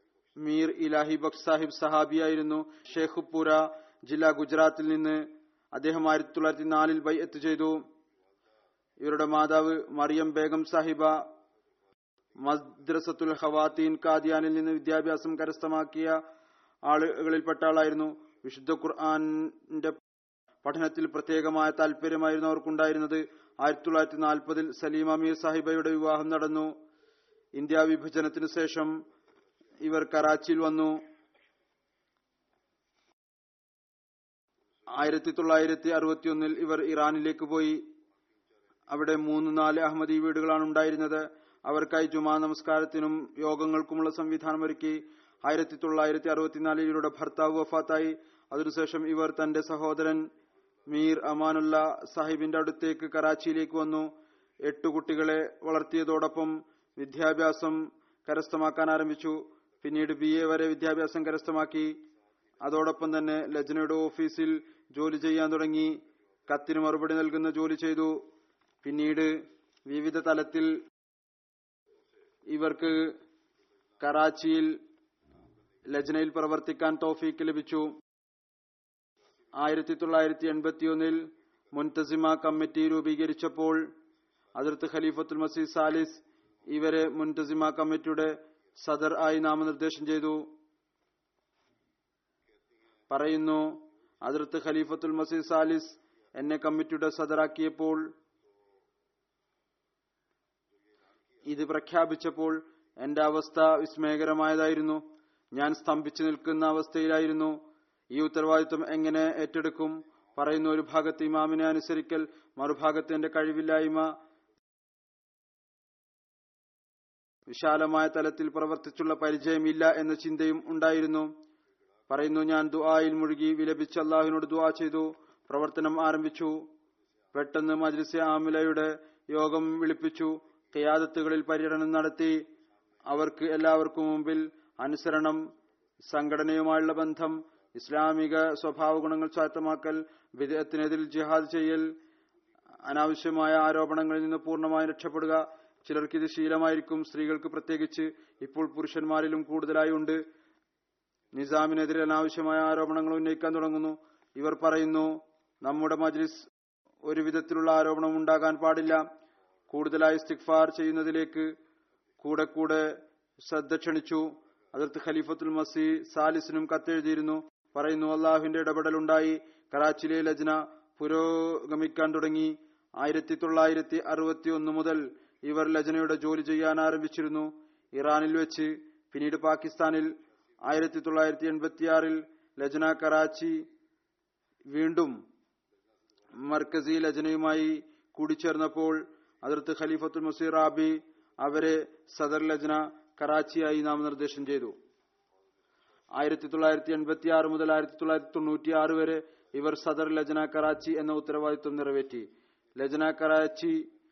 മീർ ഇലാഹി ബഖ് സാഹിബ് സഹാബിയായിരുന്നു ഷേഖുപുര ജില്ല ഗുജറാത്തിൽ നിന്ന് അദ്ദേഹം ആയിരത്തി തൊള്ളായിരത്തി നാലിൽ ബൈഅത്ത് ചെയ്തു ഇവരുടെ മാതാവ് മറിയം ബേഗം സാഹിബ മദ്രസത്തുൽ ഹവാത്തീൻ കാദിയാനിൽ നിന്ന് വിദ്യാഭ്യാസം കരസ്ഥമാക്കിയ ആളുകളിൽപ്പെട്ട ആളായിരുന്നു വിശുദ്ധ ഖുർആന്റെ പഠനത്തിൽ പ്രത്യേകമായ താല്പര്യമായിരുന്നു അവർക്കുണ്ടായിരുന്നത് ആയിരത്തി തൊള്ളായിരത്തി നാൽപ്പതിൽ സലീമ മീർ സാഹിബയുടെ വിവാഹം നടന്നു ഇന്ത്യ വിഭജനത്തിനു ശേഷം ഇവർ കറാച്ചിയിൽ വന്നു ആയിരത്തി തൊള്ളായിരത്തി അറുപത്തിയൊന്നിൽ ഇവർ ഇറാനിലേക്ക് പോയി അവിടെ മൂന്ന് നാല് അഹമ്മദി വീടുകളാണ് ഉണ്ടായിരുന്നത് അവർക്കായി ജുമാ നമസ്കാരത്തിനും യോഗങ്ങൾക്കുമുള്ള സംവിധാനം ഒരുക്കി ആയിരത്തി തൊള്ളായിരത്തി അറുപത്തിനാലിൽ ഇവരുടെ ഭർത്താവ് വഫാത്തായി അതിനുശേഷം ഇവർ തന്റെ സഹോദരൻ മീർ അമാനുള്ള സാഹിബിന്റെ അടുത്തേക്ക് കറാച്ചിയിലേക്ക് വന്നു എട്ടു കുട്ടികളെ വളർത്തിയതോടൊപ്പം വിദ്യാഭ്യാസം കരസ്ഥമാക്കാൻ ആരംഭിച്ചു പിന്നീട് ബി എ വരെ വിദ്യാഭ്യാസം കരസ്ഥമാക്കി അതോടൊപ്പം തന്നെ ലജ്നയുടെ ഓഫീസിൽ ജോലി ചെയ്യാൻ തുടങ്ങി കത്തിന് മറുപടി നൽകുന്ന ജോലി ചെയ്തു പിന്നീട് വിവിധ തലത്തിൽ ഇവർക്ക് കറാച്ചിയിൽ ലജ്നയിൽ പ്രവർത്തിക്കാൻ തോഫീക്ക് ലഭിച്ചു ആയിരത്തി തൊള്ളായിരത്തി എൺപത്തിയൊന്നിൽ മുൻതസിമ കമ്മിറ്റി രൂപീകരിച്ചപ്പോൾ അതിർത്ത് ഖലീഫത്തുൽ മസീദ് സാലിസ് ഇവരെ മുൻതസിമ കമ്മിറ്റിയുടെ സദർ ആയി നാമനിർദ്ദേശം ചെയ്തു പറയുന്നു അതിർത്ത് ഖലീഫത്തുൽ മസീദ് സാലിസ് എന്നെ കമ്മിറ്റിയുടെ സദറാക്കിയപ്പോൾ ഇത് പ്രഖ്യാപിച്ചപ്പോൾ എന്റെ അവസ്ഥ വിസ്മയകരമായതായിരുന്നു ഞാൻ സ്തംഭിച്ചു നിൽക്കുന്ന അവസ്ഥയിലായിരുന്നു ഈ ഉത്തരവാദിത്വം എങ്ങനെ ഏറ്റെടുക്കും പറയുന്ന ഒരു ഭാഗത്ത് ഇമാമിനെ അനുസരിക്കൽ മറുഭാഗത്ത് എന്റെ കഴിവില്ലായ്മ വിശാലമായ തലത്തിൽ പ്രവർത്തിച്ചുള്ള പരിചയമില്ല എന്ന ചിന്തയും ഉണ്ടായിരുന്നു പറയുന്നു ഞാൻ ദുആയിൽ മുഴുകി വിലപിച്ച് അള്ളാഹുവിനോട് ദുആ ചെയ്തു പ്രവർത്തനം ആരംഭിച്ചു പെട്ടെന്ന് മജ്ലിസെ ആമിലയുടെ യോഗം വിളിപ്പിച്ചു ഖിയാദത്തുകളിൽ പര്യടനം നടത്തി അവർക്ക് എല്ലാവർക്കും മുമ്പിൽ അനുസരണം സംഘടനയുമായുള്ള ബന്ധം ഇസ്ലാമിക സ്വഭാവ ഗുണങ്ങൾ സ്വായത്തമാക്കൽ വിദേഹത്തിനെതിരിൽ ജിഹാദ് ചെയ്യൽ അനാവശ്യമായ ആരോപണങ്ങളിൽ നിന്ന് പൂർണ്ണമായും രക്ഷപ്പെടുക ചിലർക്ക് ഇത് ശീലമായിരിക്കും സ്ത്രീകൾക്ക് പ്രത്യേകിച്ച് ഇപ്പോൾ പുരുഷന്മാരിലും കൂടുതലായി ഉണ്ട് നിസാമിനെതിരെ അനാവശ്യമായ ആരോപണങ്ങൾ ഉന്നയിക്കാൻ തുടങ്ങുന്നു ഇവർ പറയുന്നു നമ്മുടെ മജ്ലിസ് ഒരു വിധത്തിലുള്ള ആരോപണം ഉണ്ടാകാൻ പാടില്ല കൂടുതലായി ഇസ്തിഗ്ഫാർ ചെയ്യുന്നതിലേക്ക് കൂടെ കൂടെ ശ്രദ്ധ ക്ഷണിച്ചു അതിർത്ത് ഖലീഫത്തുൽ മസി സാലിസിനും കത്തെഴുതിയിരുന്നു പറയുന്നു അള്ളാഹുവിന്റെ ഇടപെടലുണ്ടായി കറാച്ചിയിലെ ലജ്ന പുരോഗമിക്കാൻ തുടങ്ങി ആയിരത്തി തൊള്ളായിരത്തി അറുപത്തി ഒന്ന് മുതൽ ഇവർ ലജ്നയുടെ ജോലി ചെയ്യാൻ ആരംഭിച്ചിരുന്നു ഇറാനിൽ വെച്ച് പിന്നീട് പാകിസ്ഥാനിൽ ആയിരത്തി തൊള്ളായിരത്തി എൺപത്തിയാറിൽ ലജ്ന കറാച്ചി വീണ്ടും മർക്കസി ലജ്നയുമായി കൂടിച്ചേർന്നപ്പോൾ അതിർത്ത് ഖലീഫത്തുൽ മുസീർ ആബി അവരെ സദർ ലജ്ന കറാച്ചിയായി നാമനിർദ്ദേശം ചെയ്തു ആയിരത്തി തൊള്ളായിരത്തി എൺപത്തി ആറ് മുതൽ ആയിരത്തി തൊള്ളായിരത്തി തൊണ്ണൂറ്റി ആറ് വരെ ഇവർ സദർ ലജ്ന കറാച്ചി എന്ന ഉത്തരവാദിത്വം നിറവേറ്റി ലജ്ന കറാച്ചി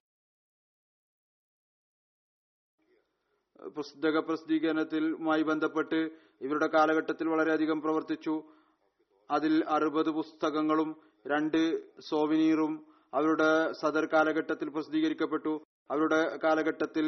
പുസ്തക പ്രസിദ്ധീകരണത്തിലുമായി ബന്ധപ്പെട്ട് ഇവരുടെ കാലഘട്ടത്തിൽ വളരെയധികം പ്രവർത്തിച്ചു അതിൽ അറുപത് പുസ്തകങ്ങളും രണ്ട് സോവിനീറും അവരുടെ സദർ കാലഘട്ടത്തിൽ പ്രസിദ്ധീകരിക്കപ്പെട്ടു അവരുടെ കാലഘട്ടത്തിൽ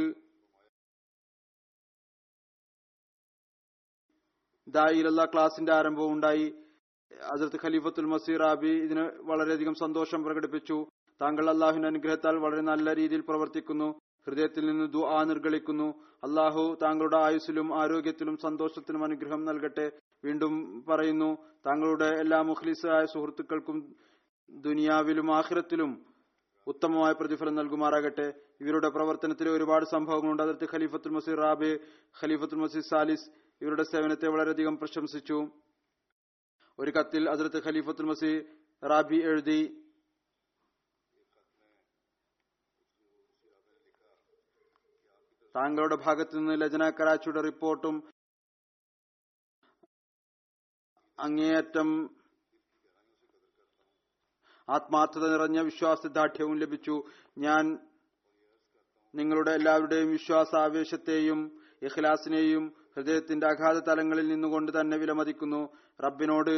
ദായിലുള്ള ക്ലാസിന്റെ ആരംഭവും ഉണ്ടായി അതിർത്ത് ഖലീഫത്തുൽ മസീർ ആബി ഇതിന് വളരെയധികം സന്തോഷം പ്രകടിപ്പിച്ചു താങ്കൾ അള്ളാഹുവിന്റെ അനുഗ്രഹത്താൽ വളരെ നല്ല രീതിയിൽ പ്രവർത്തിക്കുന്നു ഹൃദയത്തിൽ നിന്ന് ദുആ നിർഗളിക്കുന്നു അള്ളാഹു താങ്കളുടെ ആയുസ്സിലും ആരോഗ്യത്തിലും സന്തോഷത്തിലും അനുഗ്രഹം നൽകട്ടെ വീണ്ടും പറയുന്നു താങ്കളുടെ എല്ലാ മുഖ്ലിസായ സുഹൃത്തുക്കൾക്കും ദുനിയാവിലും ആഖിറത്തിലും ഉത്തമമായ പ്രതിഫലം നൽകുമാറാകട്ടെ ഇവരുടെ പ്രവർത്തനത്തിലെ ഒരുപാട് സംഭവങ്ങളുണ്ട് അതിർത്ത് ഖലീഫത്തുൽ മസീർ റാബെ ഖലീഫത്തുൽ മസീദ് സാലിസ് ഇവരുടെ സേവനത്തെ വളരെയധികം പ്രശംസിച്ചു ഒരു കത്തിൽ അതിർത്ത് ഖലീഫത്തുൽ മസീ റാബി എഴുതി താങ്കളുടെ ഭാഗത്തു നിന്ന് ലജന കറാച്ചിയുടെ റിപ്പോർട്ടും അങ്ങേയറ്റം ആത്മാർത്ഥത നിറഞ്ഞ വിശ്വാസദാർഢ്യവും ലഭിച്ചു ഞാൻ നിങ്ങളുടെ എല്ലാവരുടെയും വിശ്വാസാവേശത്തെയും ഇഖ്ലാസിനെയും ഹൃദയത്തിന്റെ അഗാധ തലങ്ങളിൽ നിന്നുകൊണ്ട് തന്നെ വിലമതിക്കുന്നു റബ്ബിനോട്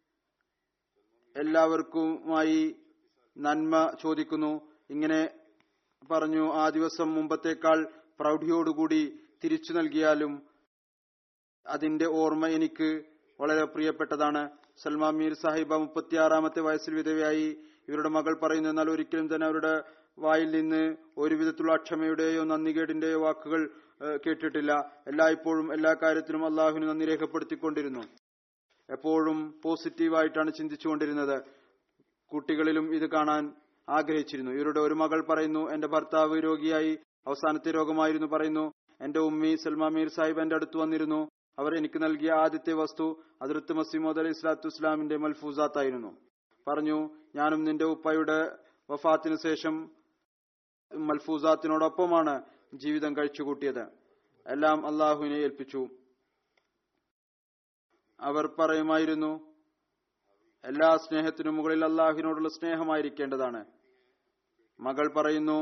എല്ലാവർക്കുമായി നന്മ ചോദിക്കുന്നു ഇങ്ങനെ പറഞ്ഞു ആ ദിവസം മുമ്പത്തേക്കാൾ പ്രൗഢിയോടുകൂടി തിരിച്ചു നൽകിയാലും അതിന്റെ ഓർമ്മ എനിക്ക് വളരെ പ്രിയപ്പെട്ടതാണ് സൽമാ മീർ സാഹിബ മുപ്പത്തിയാറാമത്തെ വയസ്സിൽ വിധവയായി ഇവരുടെ മകൾ പറയുന്നു എന്നാൽ ഒരിക്കലും തന്നെ അവരുടെ വായിൽ നിന്ന് ഒരു വിധത്തിലുള്ള അക്ഷമയുടെയോ നന്ദികേടിന്റെയോ വാക്കുകൾ ഏഹ്, കേട്ടിട്ടില്ല എല്ലായ്പ്പോഴും എല്ലാ കാര്യത്തിലും അള്ളാഹുവിന് നന്ദി രേഖപ്പെടുത്തിക്കൊണ്ടിരുന്നു എപ്പോഴും പോസിറ്റീവായിട്ടാണ് ചിന്തിച്ചുകൊണ്ടിരുന്നത് കുട്ടികളിലും ഇത് കാണാൻ ആഗ്രഹിച്ചിരുന്നു ഇവരുടെ ഒരു മകൾ പറയുന്നു എന്റെ ഭർത്താവ് രോഗിയായി അവസാനത്തെ രോഗമായിരുന്നു പറയുന്നു എന്റെ ഉമ്മി സൽമാ മീർ സാഹിബ് എന്റെ അടുത്ത് വന്നിരുന്നു അവർ എനിക്ക് നൽകിയ ആദ്യത്തെ വസ്തു അതിർത്ത് മസീമോദ് അലി ഇസ്ലാത്തു ഇസ്ലാമിന്റെ മൽഫൂസാത്തായിരുന്നു പറഞ്ഞു ഞാനും നിന്റെ ഉപ്പയുടെ വഫാത്തിനു ശേഷം മൽഫൂസാത്തിനോടൊപ്പമാണ് ജീവിതം കഴിച്ചുകൂട്ടിയത് എല്ലാം അള്ളാഹുവിനെ ഏൽപ്പിച്ചു അവർ പറയുമായിരുന്നു എല്ലാ സ്നേഹത്തിനും മുകളിൽ അള്ളാഹുവിനോടുള്ള സ്നേഹമായിരിക്കേണ്ടതാണ് മകൾ പറയുന്നു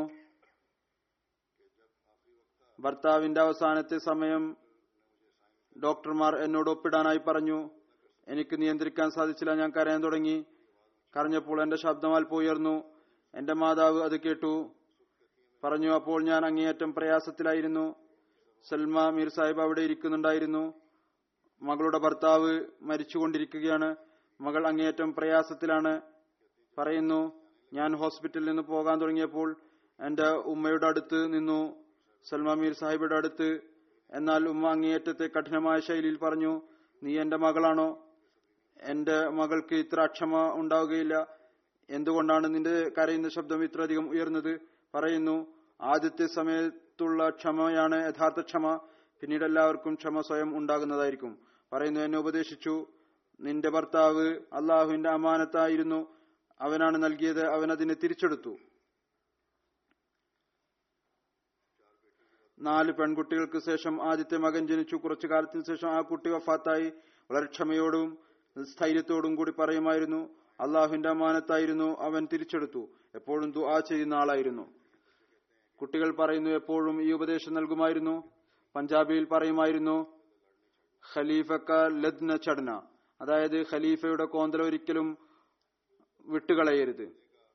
ഭർത്താവിന്റെ അവസാനത്തെ സമയം ഡോക്ടർമാർ എന്നോട് ഒപ്പിടാനായി പറഞ്ഞു എനിക്ക് നിയന്ത്രിക്കാൻ സാധിച്ചില്ല ഞാൻ കരയാൻ തുടങ്ങി കരഞ്ഞപ്പോൾ എന്റെ ശബ്ദം അല്പം ഉയർന്നു എന്റെ മാതാവ് അത് കേട്ടു പറഞ്ഞു അപ്പോൾ ഞാൻ അങ്ങേയറ്റം പ്രയാസത്തിലായിരുന്നു സൽമ മീർ സാഹിബ് അവിടെ ഇരിക്കുന്നുണ്ടായിരുന്നു മകളുടെ ഭർത്താവ് മരിച്ചുകൊണ്ടിരിക്കുകയാണ് മകൾ അങ്ങേയറ്റം പ്രയാസത്തിലാണ് പറയുന്നു ഞാൻ ഹോസ്പിറ്റലിൽ നിന്ന് പോകാൻ തുടങ്ങിയപ്പോൾ എന്റെ ഉമ്മയുടെ അടുത്ത് നിന്നു സൽമ മീർ സാഹിബിയുടെ അടുത്ത് എന്നാൽ ഉമ്മ അങ്ങേയറ്റത്തെ കഠിനമായ ശൈലിയിൽ പറഞ്ഞു നീ എന്റെ മകളാണോ എന്റെ മകൾക്ക് ഇത്ര അക്ഷമ ഉണ്ടാവുകയില്ല എന്തുകൊണ്ടാണ് നിന്റെ കരയുന്ന ശബ്ദം ഇത്രയധികം ഉയർന്നത് പറയുന്നു ആദ്യത്തെ സമയത്തുള്ള ക്ഷമയാണ് യഥാർത്ഥ ക്ഷമ പിന്നീട് എല്ലാവർക്കും ക്ഷമ സ്വയം ഉണ്ടാകുന്നതായിരിക്കും പറയുന്നു എന്നെ ഉപദേശിച്ചു നിന്റെ ഭർത്താവ് അള്ളാഹുവിന്റെ അമാനത്തായിരുന്നു അവനാണ് നൽകിയത് അവൻ അതിനെ തിരിച്ചെടുത്തു നാല് പെൺകുട്ടികൾക്ക് ശേഷം ആദ്യത്തെ മകൻ ജനിച്ചു കുറച്ചു കാലത്തിന് ശേഷം ആ കുട്ടി വഫാത്തായി വളരെ ക്ഷമയോടും സ്ഥൈര്യത്തോടും കൂടി പറയുമായിരുന്നു അള്ളാഹുവിന്റെ അമാനത്തായിരുന്നു അവൻ തിരിച്ചെടുത്തു എപ്പോഴും ദുആ ചെയ്യുന്ന ആളായിരുന്നു കുട്ടികൾ പറയുന്നു എപ്പോഴും ഈ ഉപദേശം നൽകുമായിരുന്നു പഞ്ചാബിയിൽ പറയുമായിരുന്നു ഖലീഫക്ക ലദ്ന ചടന അതായത് ഖലീഫയുടെ കോന്തല ഒരിക്കലും വിട്ടുകളയരുത്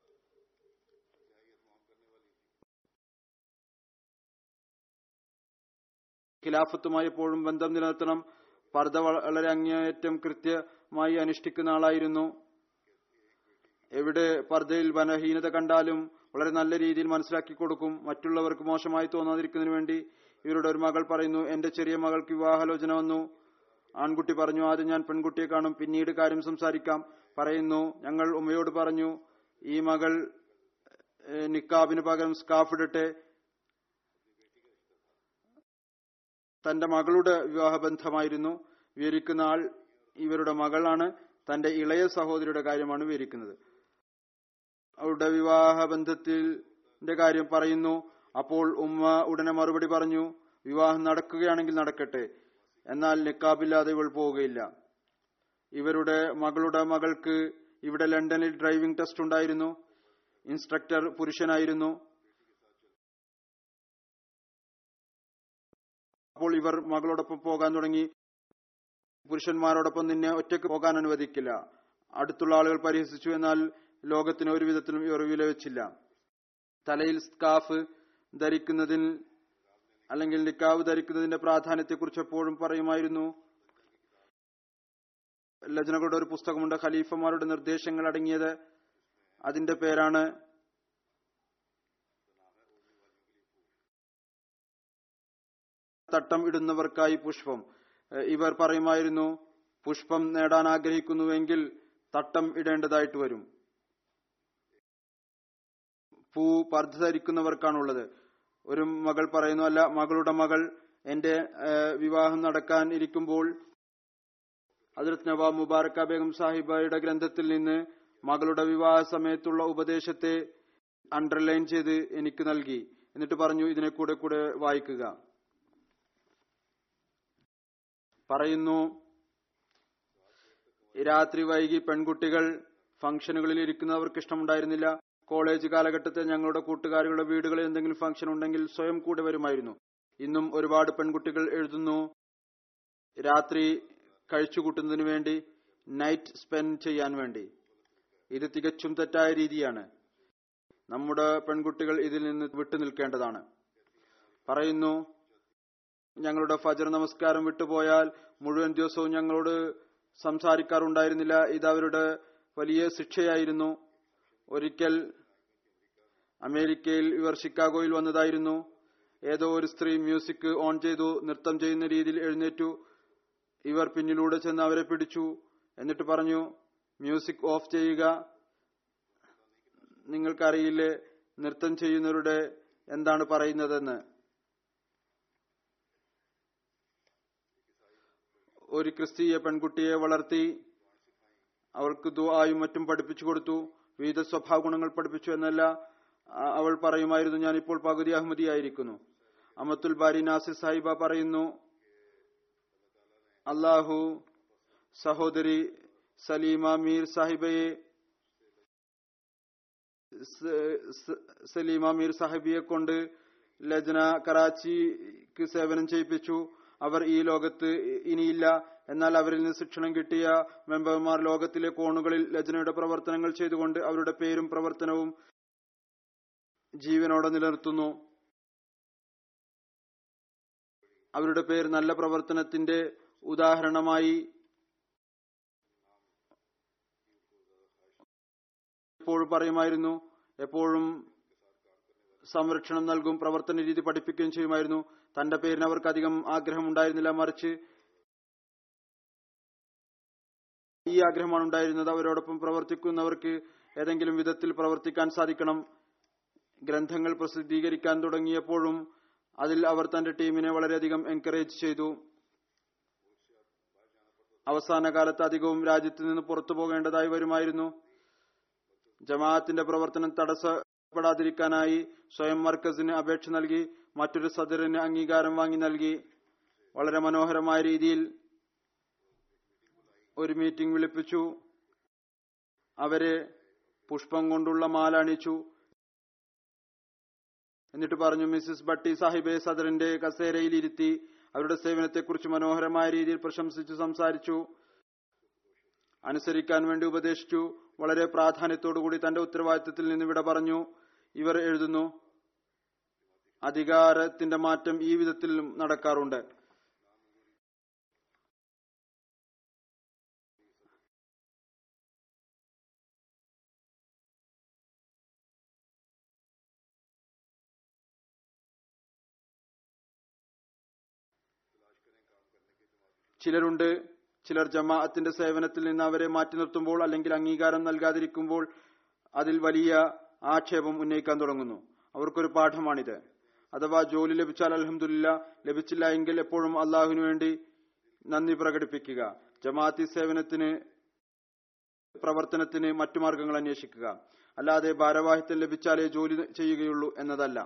ഖിലാഫത്തുമായി എപ്പോഴും ബന്ധം നിലനിർത്തണം പർദ്ദ വളരെ അങ്ങേയറ്റം കൃത്യമായി അനുഷ്ഠിക്കുന്ന ആളായിരുന്നു എവിടെ പർദ്ദയിൽ ബലഹീനത കണ്ടാലും വളരെ നല്ല രീതിയിൽ മനസ്സിലാക്കി കൊടുക്കും മറ്റുള്ളവർക്ക് മോശമായി തോന്നാതിരിക്കുന്നതിന് വേണ്ടി ഇവരുടെ ഒരു മകൾ പറയുന്നു എന്റെ ചെറിയ മകൾക്ക് വിവാഹാലോചന വന്നു ആൺകുട്ടി പറഞ്ഞു ആദ്യം ഞാൻ പെൺകുട്ടിയെ കാണും പിന്നീട് കാര്യം സംസാരിക്കാം പറയുന്നു ഞങ്ങൾ ഉമ്മയോട് പറഞ്ഞു ഈ മകൾ ഏഹ്, നിക്കാബിന് പകരം സ്കാഫ് ഇടട്ടെ തന്റെ മകളുടെ വിവാഹബന്ധമായിരുന്നു വിവരിക്കുന്ന ആൾ ഇവരുടെ മകളാണ് തന്റെ ഇളയ സഹോദരിയുടെ കാര്യമാണ് വിവരിക്കുന്നത് അവരുടെ വിവാഹബന്ധത്തിന്റെ കാര്യം പറയുന്നു അപ്പോൾ ഉമ്മ ഉടനെ മറുപടി പറഞ്ഞു വിവാഹം നടക്കുകയാണെങ്കിൽ നടക്കട്ടെ എന്നാൽ നിക്കാബില്ലാതെ ഇവൾ പോവുകയില്ല ഇവരുടെ മകളുടെ മകൾക്ക് ഇവിടെ ലണ്ടനിൽ ഡ്രൈവിംഗ് ടെസ്റ്റ് ഉണ്ടായിരുന്നു ഇൻസ്ട്രക്ടർ പുരുഷനായിരുന്നു അപ്പോൾ ഇവർ മകളോടൊപ്പം പോകാൻ തുടങ്ങി പുരുഷന്മാരോടൊപ്പം നിന്നെ ഒറ്റയ്ക്ക് പോകാൻ അനുവദിക്കില്ല അടുത്തുള്ള ആളുകൾ പരിഹസിച്ചു എന്നാൽ ലോകത്തിന് ഒരു വിധത്തിലും ഇവർ വിലവെച്ചില്ല തലയിൽ സ്കാഫ് ധരിക്കുന്നതിൽ അല്ലെങ്കിൽ നിക്കാവ് ധരിക്കുന്നതിന്റെ പ്രാധാന്യത്തെക്കുറിച്ച് എപ്പോഴും പറയുമായിരുന്നു ലജനകളുടെ ഒരു പുസ്തകമുണ്ട് ഖലീഫമാരുടെ നിർദ്ദേശങ്ങൾ അടങ്ങിയത് അതിന്റെ പേരാണ് തട്ടം ഇടുന്നവർക്കായി പുഷ്പം ഏഹ് ഇവർ പറയുമായിരുന്നു പുഷ്പം നേടാൻ ആഗ്രഹിക്കുന്നുവെങ്കിൽ തട്ടം ഇടേണ്ടതായിട്ട് വരും പൂ പർദ്ധ ധരിക്കുന്നവർക്കാണുള്ളത് ഒരു മകൾ പറയുന്നു അല്ല മകളുടെ മകൾ എന്റെ ഏഹ്, വിവാഹം നടക്കാൻ ഇരിക്കുമ്പോൾ ഹജറത് നവാബ് മുബാറക്ക ബേഗം സാഹിബയുടെ ഗ്രന്ഥത്തിൽ നിന്ന് മകളുടെ വിവാഹ സമയത്തുള്ള ഉപദേശത്തെ അണ്ടർലൈൻ ചെയ്ത് എനിക്ക് നൽകി എന്നിട്ട് പറഞ്ഞു ഇതിനെ കൂടെ കൂടെ വായിക്കുക പറയുന്നു രാത്രി വൈകി പെൺകുട്ടികൾ ഫംഗ്ഷനുകളിൽ ഇരിക്കുന്നവർക്ക് ഇഷ്ടമുണ്ടായിരുന്നില്ല കോളേജ് കാലഘട്ടത്തിൽ ഞങ്ങളുടെ കൂട്ടുകാരുടെ വീടുകളിൽ എന്തെങ്കിലും ഫംഗ്ഷൻ ഉണ്ടെങ്കിൽ സ്വയം കൂടെ വരുമായിരുന്നു ഇന്നും ഒരുപാട് പെൺകുട്ടികൾ എഴുതുന്നു രാത്രി കഴിച്ചുകൂട്ടുന്നതിന് വേണ്ടി നൈറ്റ് സ്പെൻഡ് ചെയ്യാൻ വേണ്ടി ഇത് തികച്ചും തെറ്റായ രീതിയാണ് നമ്മുടെ പെൺകുട്ടികൾ ഇതിൽ നിന്ന് വിട്ടുനിൽക്കേണ്ടതാണ് പറയുന്നു ഞങ്ങളുടെ ഫജർ നമസ്കാരം വിട്ടുപോയാൽ മുഴുവൻ ദിവസവും ഞങ്ങളോട് സംസാരിക്കാറുണ്ടായിരുന്നില്ല ഇത് അവരുടെ വലിയ ശിക്ഷയായിരുന്നു ഒരിക്കൽ അമേരിക്കയിൽ ഇവർ ഷിക്കാഗോയിൽ വന്നതായിരുന്നു ഏതോ ഒരു സ്ത്രീ മ്യൂസിക് ഓൺ ചെയ്തു നൃത്തം ചെയ്യുന്ന രീതിയിൽ എഴുന്നേറ്റു ഇവർ പിന്നിലൂടെ ചെന്ന് അവരെ പിടിച്ചു എന്നിട്ട് പറഞ്ഞു മ്യൂസിക് ഓഫ് ചെയ്യുക നിങ്ങൾക്കറിയില്ലേ നൃത്തം ചെയ്യുന്നവരുടെ എന്താണ് പറയുന്നതെന്ന് ഒരു ക്രിസ്തീയ പെൺകുട്ടിയെ വളർത്തി അവൾക്ക് ദുആയും മറ്റും പഠിപ്പിച്ചു കൊടുത്തു വിവിധ സ്വഭാവ ഗുണങ്ങൾ പഠിപ്പിച്ചു എന്നല്ല അ- അവൾ പറയുമായിരുന്നു ഞാൻ ഇപ്പോൾ പകുതി അഹമ്മദിയായിരിക്കുന്നു അമത്തുൽ ബാരി നാസിർ സാഹിബ പറയുന്നു അള്ളാഹു സഹോദരി സലീമ മീർ സാഹിബയെ സ- സ- സലീമ മീർ സാഹിബിയെ കൊണ്ട് ലജ്ന കറാച്ചിക്ക് സേവനം ചെയ്യിപ്പിച്ചു അവർ ഈ ലോകത്ത് ഇനിയില്ല എന്നാൽ അവരിൽ നിന്ന് ശിക്ഷണം കിട്ടിയ മെമ്പർമാർ ലോകത്തിലെ കോണുകളിൽ ലജ്നയുടെ പ്രവർത്തനങ്ങൾ ചെയ്തുകൊണ്ട് അവരുടെ പേരും പ്രവർത്തനവും ജീവനോടെ നിലനിർത്തുന്നു അവരുടെ പേര് നല്ല പ്രവർത്തനത്തിന്റെ ഉദാഹരണമായി എപ്പോഴും പറയുമായിരുന്നു എപ്പോഴും സംരക്ഷണം നൽകും പ്രവർത്തന രീതി പഠിപ്പിക്കുകയും ചെയ്യുമായിരുന്നു തന്റെ പേരിന് അവർക്ക് അധികം ആഗ്രഹം ഉണ്ടായിരുന്നില്ല മറിച്ച് ഈ ആഗ്രഹമാണ് ഉണ്ടായിരുന്നത് അവരോടൊപ്പം പ്രവർത്തിക്കുന്നവർക്ക് ഏതെങ്കിലും വിധത്തിൽ പ്രവർത്തിക്കാൻ സാധിക്കണം ഗ്രന്ഥങ്ങൾ പ്രസിദ്ധീകരിക്കാൻ തുടങ്ങിയപ്പോഴും അതിൽ അവർ തന്റെ ടീമിനെ വളരെയധികം എൻകറേജ് ചെയ്തു അവസാന കാലത്ത് അധികവും രാജ്യത്ത് നിന്ന് പുറത്തു പോകേണ്ടതായി വരുമായിരുന്നു ജമാഅത്തിന്റെ പ്രവർത്തനം തടസ്സപ്പെടാതിരിക്കാനായി സ്വയം മർക്കസിന് അപേക്ഷ നൽകി മറ്റൊരു സദറിന് അംഗീകാരം വാങ്ങി നൽകി വളരെ മനോഹരമായ രീതിയിൽ ഒരു മീറ്റിംഗ് വിളിപ്പിച്ചു അവരെ പുഷ്പം കൊണ്ടുള്ള മാല അണിച്ചു എന്നിട്ട് പറഞ്ഞു മിസ്സിസ് ബട്ടി സാഹിബെ സദറിന്റെ കസേരയിൽ ഇരുത്തി അവരുടെ സേവനത്തെക്കുറിച്ച് മനോഹരമായ രീതിയിൽ പ്രശംസിച്ചു സംസാരിച്ചു അനുസരിക്കാൻ വേണ്ടി ഉപദേശിച്ചു വളരെ പ്രാധാന്യത്തോടുകൂടി തന്റെ ഉത്തരവാദിത്തത്തിൽ നിന്ന് ഇവിടെ പറഞ്ഞു ഇവർ എഴുതുന്നു അധികാരത്തിന്റെ മാറ്റം ഈ വിധത്തിൽ നടക്കാറുണ്ട് ചിലരുണ്ട് ചിലർ ജമാഅത്തിന്റെ സേവനത്തിൽ നിന്ന് അവരെ മാറ്റി നിർത്തുമ്പോൾ അല്ലെങ്കിൽ അംഗീകാരം നൽകാതിരിക്കുമ്പോൾ അതിൽ വലിയ ആക്ഷേപം ഉന്നയിക്കാൻ തുടങ്ങുന്നു അവർക്കൊരു പാഠമാണിത് അഥവാ ജോലി ലഭിച്ചാൽ അലഹമില്ല ലഭിച്ചില്ല എങ്കിൽ എപ്പോഴും അള്ളാഹുവിനു വേണ്ടി നന്ദി പ്രകടിപ്പിക്കുക ജമാഅത്തി സേവനത്തിന് പ്രവർത്തനത്തിന് മറ്റു മാർഗങ്ങൾ അന്വേഷിക്കുക അല്ലാതെ ഭാരവാഹിത്വം ലഭിച്ചാലേ ജോലി ചെയ്യുകയുള്ളൂ എന്നതല്ല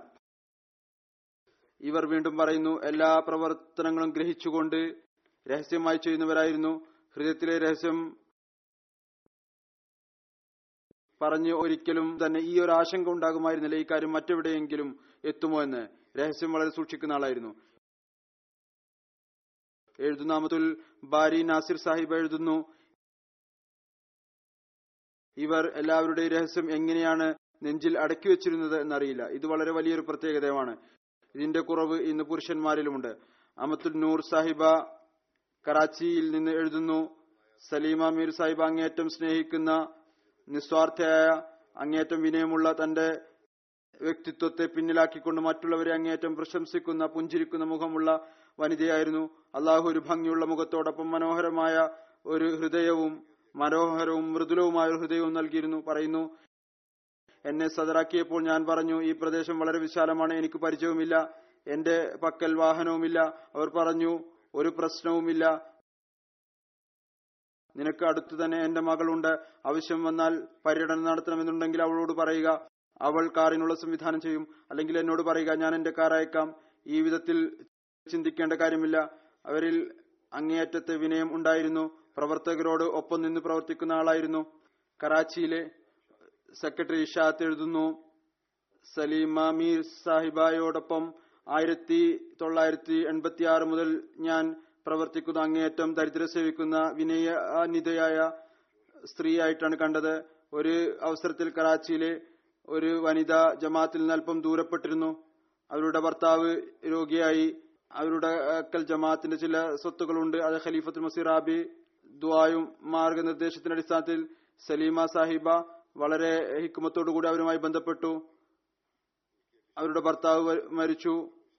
ഇവർ വീണ്ടും പറയുന്നു എല്ലാ പ്രവർത്തനങ്ങളും ഗ്രഹിച്ചുകൊണ്ട് രഹസ്യമായി ചെയ്യുന്നവരായിരുന്നു ഹൃദയത്തിലെ രഹസ്യം പറഞ്ഞ് ഒരിക്കലും തന്നെ ഈ ഒരു ആശങ്ക ഉണ്ടാകുമായിരുന്നില്ല ഈ കാര്യം മറ്റെവിടെയെങ്കിലും എത്തുമോ എന്ന് രഹസ്യം വളരെ സൂക്ഷിക്കുന്ന ആളായിരുന്നു എഴുതുന്ന അമതുൽ ബാരി നാസിർ സാഹിബ് എഴുതുന്നു ഇവർ എല്ലാവരുടെയും രഹസ്യം എങ്ങനെയാണ് നെഞ്ചിൽ അടക്കി വെച്ചിരുന്നത് എന്നറിയില്ല ഇത് വളരെ വലിയൊരു പ്രത്യേകതയാണ് ഇതിന്റെ കുറവ് ഇന്ന് പുരുഷന്മാരിലുമുണ്ട് അമത്തുൽ നൂർ സാഹിബ കറാച്ചിയിൽ നിന്ന് എഴുതുന്നു സലീമ മീർ സാഹിബ് അങ്ങേറ്റം സ്നേഹിക്കുന്ന നിസ്വാർത്ഥയായ അങ്ങേറ്റം വിനയമുള്ള തന്റെ വ്യക്തിത്വത്തെ പിന്നിലാക്കിക്കൊണ്ട് മറ്റുള്ളവരെ അങ്ങേറ്റം പ്രശംസിക്കുന്ന പുഞ്ചിരിക്കുന്ന മുഖമുള്ള വനിതയായിരുന്നു അള്ളാഹു ഒരു ഭംഗിയുള്ള മുഖത്തോടൊപ്പം മനോഹരമായ ഒരു ഹൃദയവും മനോഹരവും മൃദുലവുമായ ഒരു ഹൃദയവും നൽകിയിരുന്നു പറയുന്നു എന്നെ സദറാക്കിയപ്പോൾ ഞാൻ പറഞ്ഞു ഈ പ്രദേശം വളരെ വിശാലമാണ് എനിക്ക് പരിചയവുമില്ല എന്റെ പക്കൽ വാഹനവുമില്ല അവർ പറഞ്ഞു ഒരു പ്രശ്നവുമില്ല നിനക്ക് അടുത്തു തന്നെ എന്റെ മകളുണ്ട് ആവശ്യം വന്നാൽ പര്യടനം നടത്തണമെന്നുണ്ടെങ്കിൽ അവളോട് പറയുക അവൾ കാറിനുള്ള സംവിധാനം ചെയ്യും അല്ലെങ്കിൽ എന്നോട് പറയുക ഞാൻ എന്റെ കാർ അയക്കാം ഈ വിധത്തിൽ ചിന്തിക്കേണ്ട കാര്യമില്ല അവരിൽ അങ്ങേയറ്റത്തെ വിനയം ഉണ്ടായിരുന്നു പ്രവർത്തകരോട് ഒപ്പം നിന്ന് പ്രവർത്തിക്കുന്ന ആളായിരുന്നു കറാച്ചിയിലെ സെക്രട്ടറി ഇഷാത്ത് എഴുതുന്നു സലീമ മീർ സാഹിബായോടൊപ്പം ആയിരത്തി തൊള്ളായിരത്തി എൺപത്തി ആറ് മുതൽ ഞാൻ പ്രവർത്തിക്കുന്ന അങ്ങേയറ്റം ദരിദ്ര സേവിക്കുന്ന വിനയാനിതയായ സ്ത്രീയായിട്ടാണ് കണ്ടത് ഒരു അവസരത്തിൽ കറാച്ചിയിലെ ഒരു വനിത ജമാത്തിൽ നിന്ന് അല്പം ദൂരപ്പെട്ടിരുന്നു അവരുടെ ഭർത്താവ് രോഗിയായി അവരുടെ അക്കൽ ജമാഅത്തിന്റെ ചില സ്വത്തുക്കളുണ്ട് അത് ഖലീഫത്തുൽ മസീർ ആബി ദ്വായും മാർഗനിർദ്ദേശത്തിന്റെ അടിസ്ഥാനത്തിൽ സലീമ സാഹിബ വളരെ ഹിക്കുമത്തോടുകൂടി അവരുമായി ബന്ധപ്പെട്ടു അവരുടെ ഭർത്താവ് വ- മരിച്ചു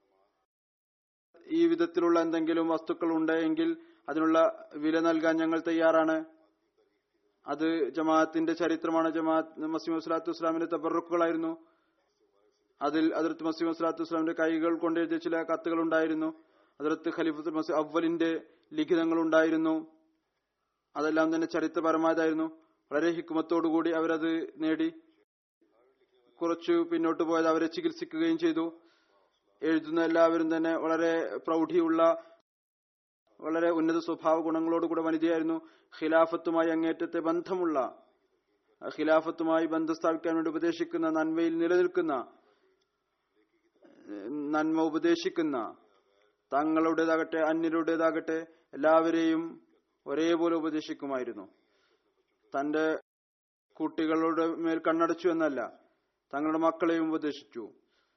ഈ വിധത്തിലുള്ള എന്തെങ്കിലും വസ്തുക്കൾ ഉണ്ടെങ്കിൽ അതിനുള്ള വില നൽകാൻ ഞങ്ങൾ തയ്യാറാണ് അത് ജമാഅത്തിന്റെ ചരിത്രമാണ് ജമാഅത്ത് മസീം വസ്ലാത്തു വസ്ലാമിന്റെ തബറുക്കുകളായിരുന്നു അതിൽ അതിർത്ത് മസീം വസ്ലാത്തു വസ്ലാമിന്റെ കൈകൾ കൊണ്ട് എഴുതിയ ചില കത്തുകൾ ഉണ്ടായിരുന്നു അതിർത്ത് ഖലീഫത്തുൽ മസീ അവലിന്റെ ലിഖിതങ്ങൾ ഉണ്ടായിരുന്നു അതെല്ലാം തന്നെ ചരിത്രപരമായതായിരുന്നു വളരെ ഹിക്കുമത്തോടുകൂടി അവരത് നേടി കുറച്ചു പിന്നോട്ട് പോയത് അവരെ ചികിത്സിക്കുകയും ചെയ്തു എഴുതുന്ന എല്ലാവരും തന്നെ വളരെ പ്രൗഢിയുള്ള വളരെ ഉന്നത സ്വഭാവ ഗുണങ്ങളോടുകൂടെ വനിതയായിരുന്നു ഖിലാഫത്തുമായി അങ്ങേറ്റത്തെ ബന്ധമുള്ള ഖിലാഫത്തുമായി ബന്ധം സ്ഥാപിക്കാൻ വേണ്ടി ഉപദേശിക്കുന്ന നന്മയിൽ നിലനിൽക്കുന്ന ഏഹ്, നന്മ ഉപദേശിക്കുന്ന തങ്ങളുടേതാകട്ടെ അന്യരുടേതാകട്ടെ എല്ലാവരെയും ഒരേപോലെ ഉപദേശിക്കുമായിരുന്നു തന്റെ കുട്ടികളുടെ മേൽ കണ്ണടച്ചു എന്നല്ല തങ്ങളുടെ മക്കളെയും ഉപദേശിച്ചു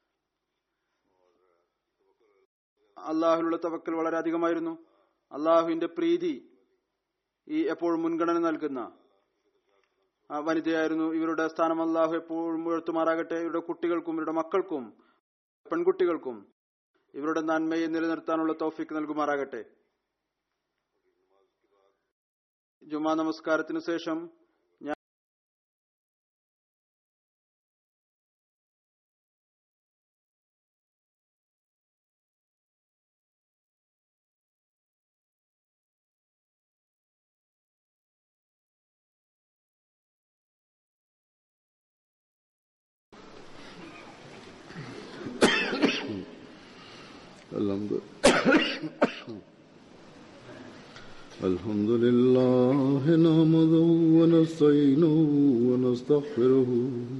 അള്ളാഹുലുള്ള തവക്കൽ വളരെ അധികമായിരുന്നു അള്ളാഹുവിന്റെ പ്രീതി ഈ എപ്പോഴും മുൻഗണന നൽകുന്ന ആ വനിതയായിരുന്നു ഇവരുടെ സ്ഥാനം അള്ളാഹു എപ്പോഴും ഉയർത്തുമാറാകട്ടെ ഇവരുടെ കുട്ടികൾക്കും ഇവരുടെ മക്കൾക്കും പെൺകുട്ടികൾക്കും ഇവരുടെ നന്മയെ നിലനിർത്താനുള്ള തോഫിക്ക് നൽകുമാറാകട്ടെ ജുമാ നമസ്കാരത്തിന് ശേഷം ഞാൻ الحمد الحمد لله نحمده ونستعينه ونستغفره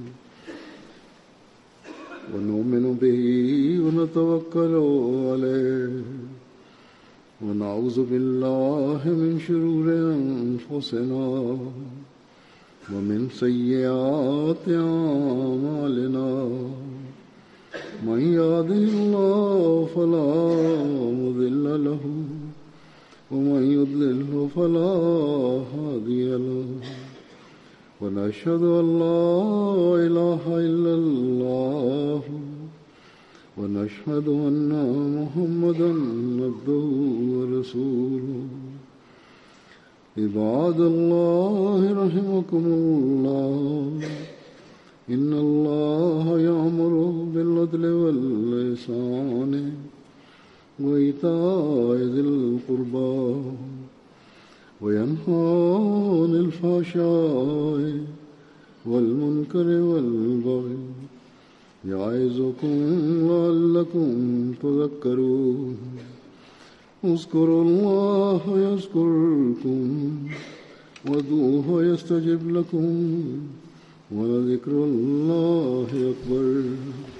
ونؤمن به ونتوكل عليه ونعوذ بالله من شرور أنفسنا ومن سيئات أعمالنا من يهده الله فلا مضل له ومن يضلله فلا هادي له ونشهد أن لا إله إلا الله ونشهد أن محمدا عبده ورسوله عباد الله رحمكم الله إن الله يأمر بالعدل والإحسان وإيتاء ذي القربى وينهى عن الفحشاء والمنكر والبغي يعظكم لعلكم تذكرون اذكروا الله يذكركم وادعوه يستجب لكم ولذكر الله أكبر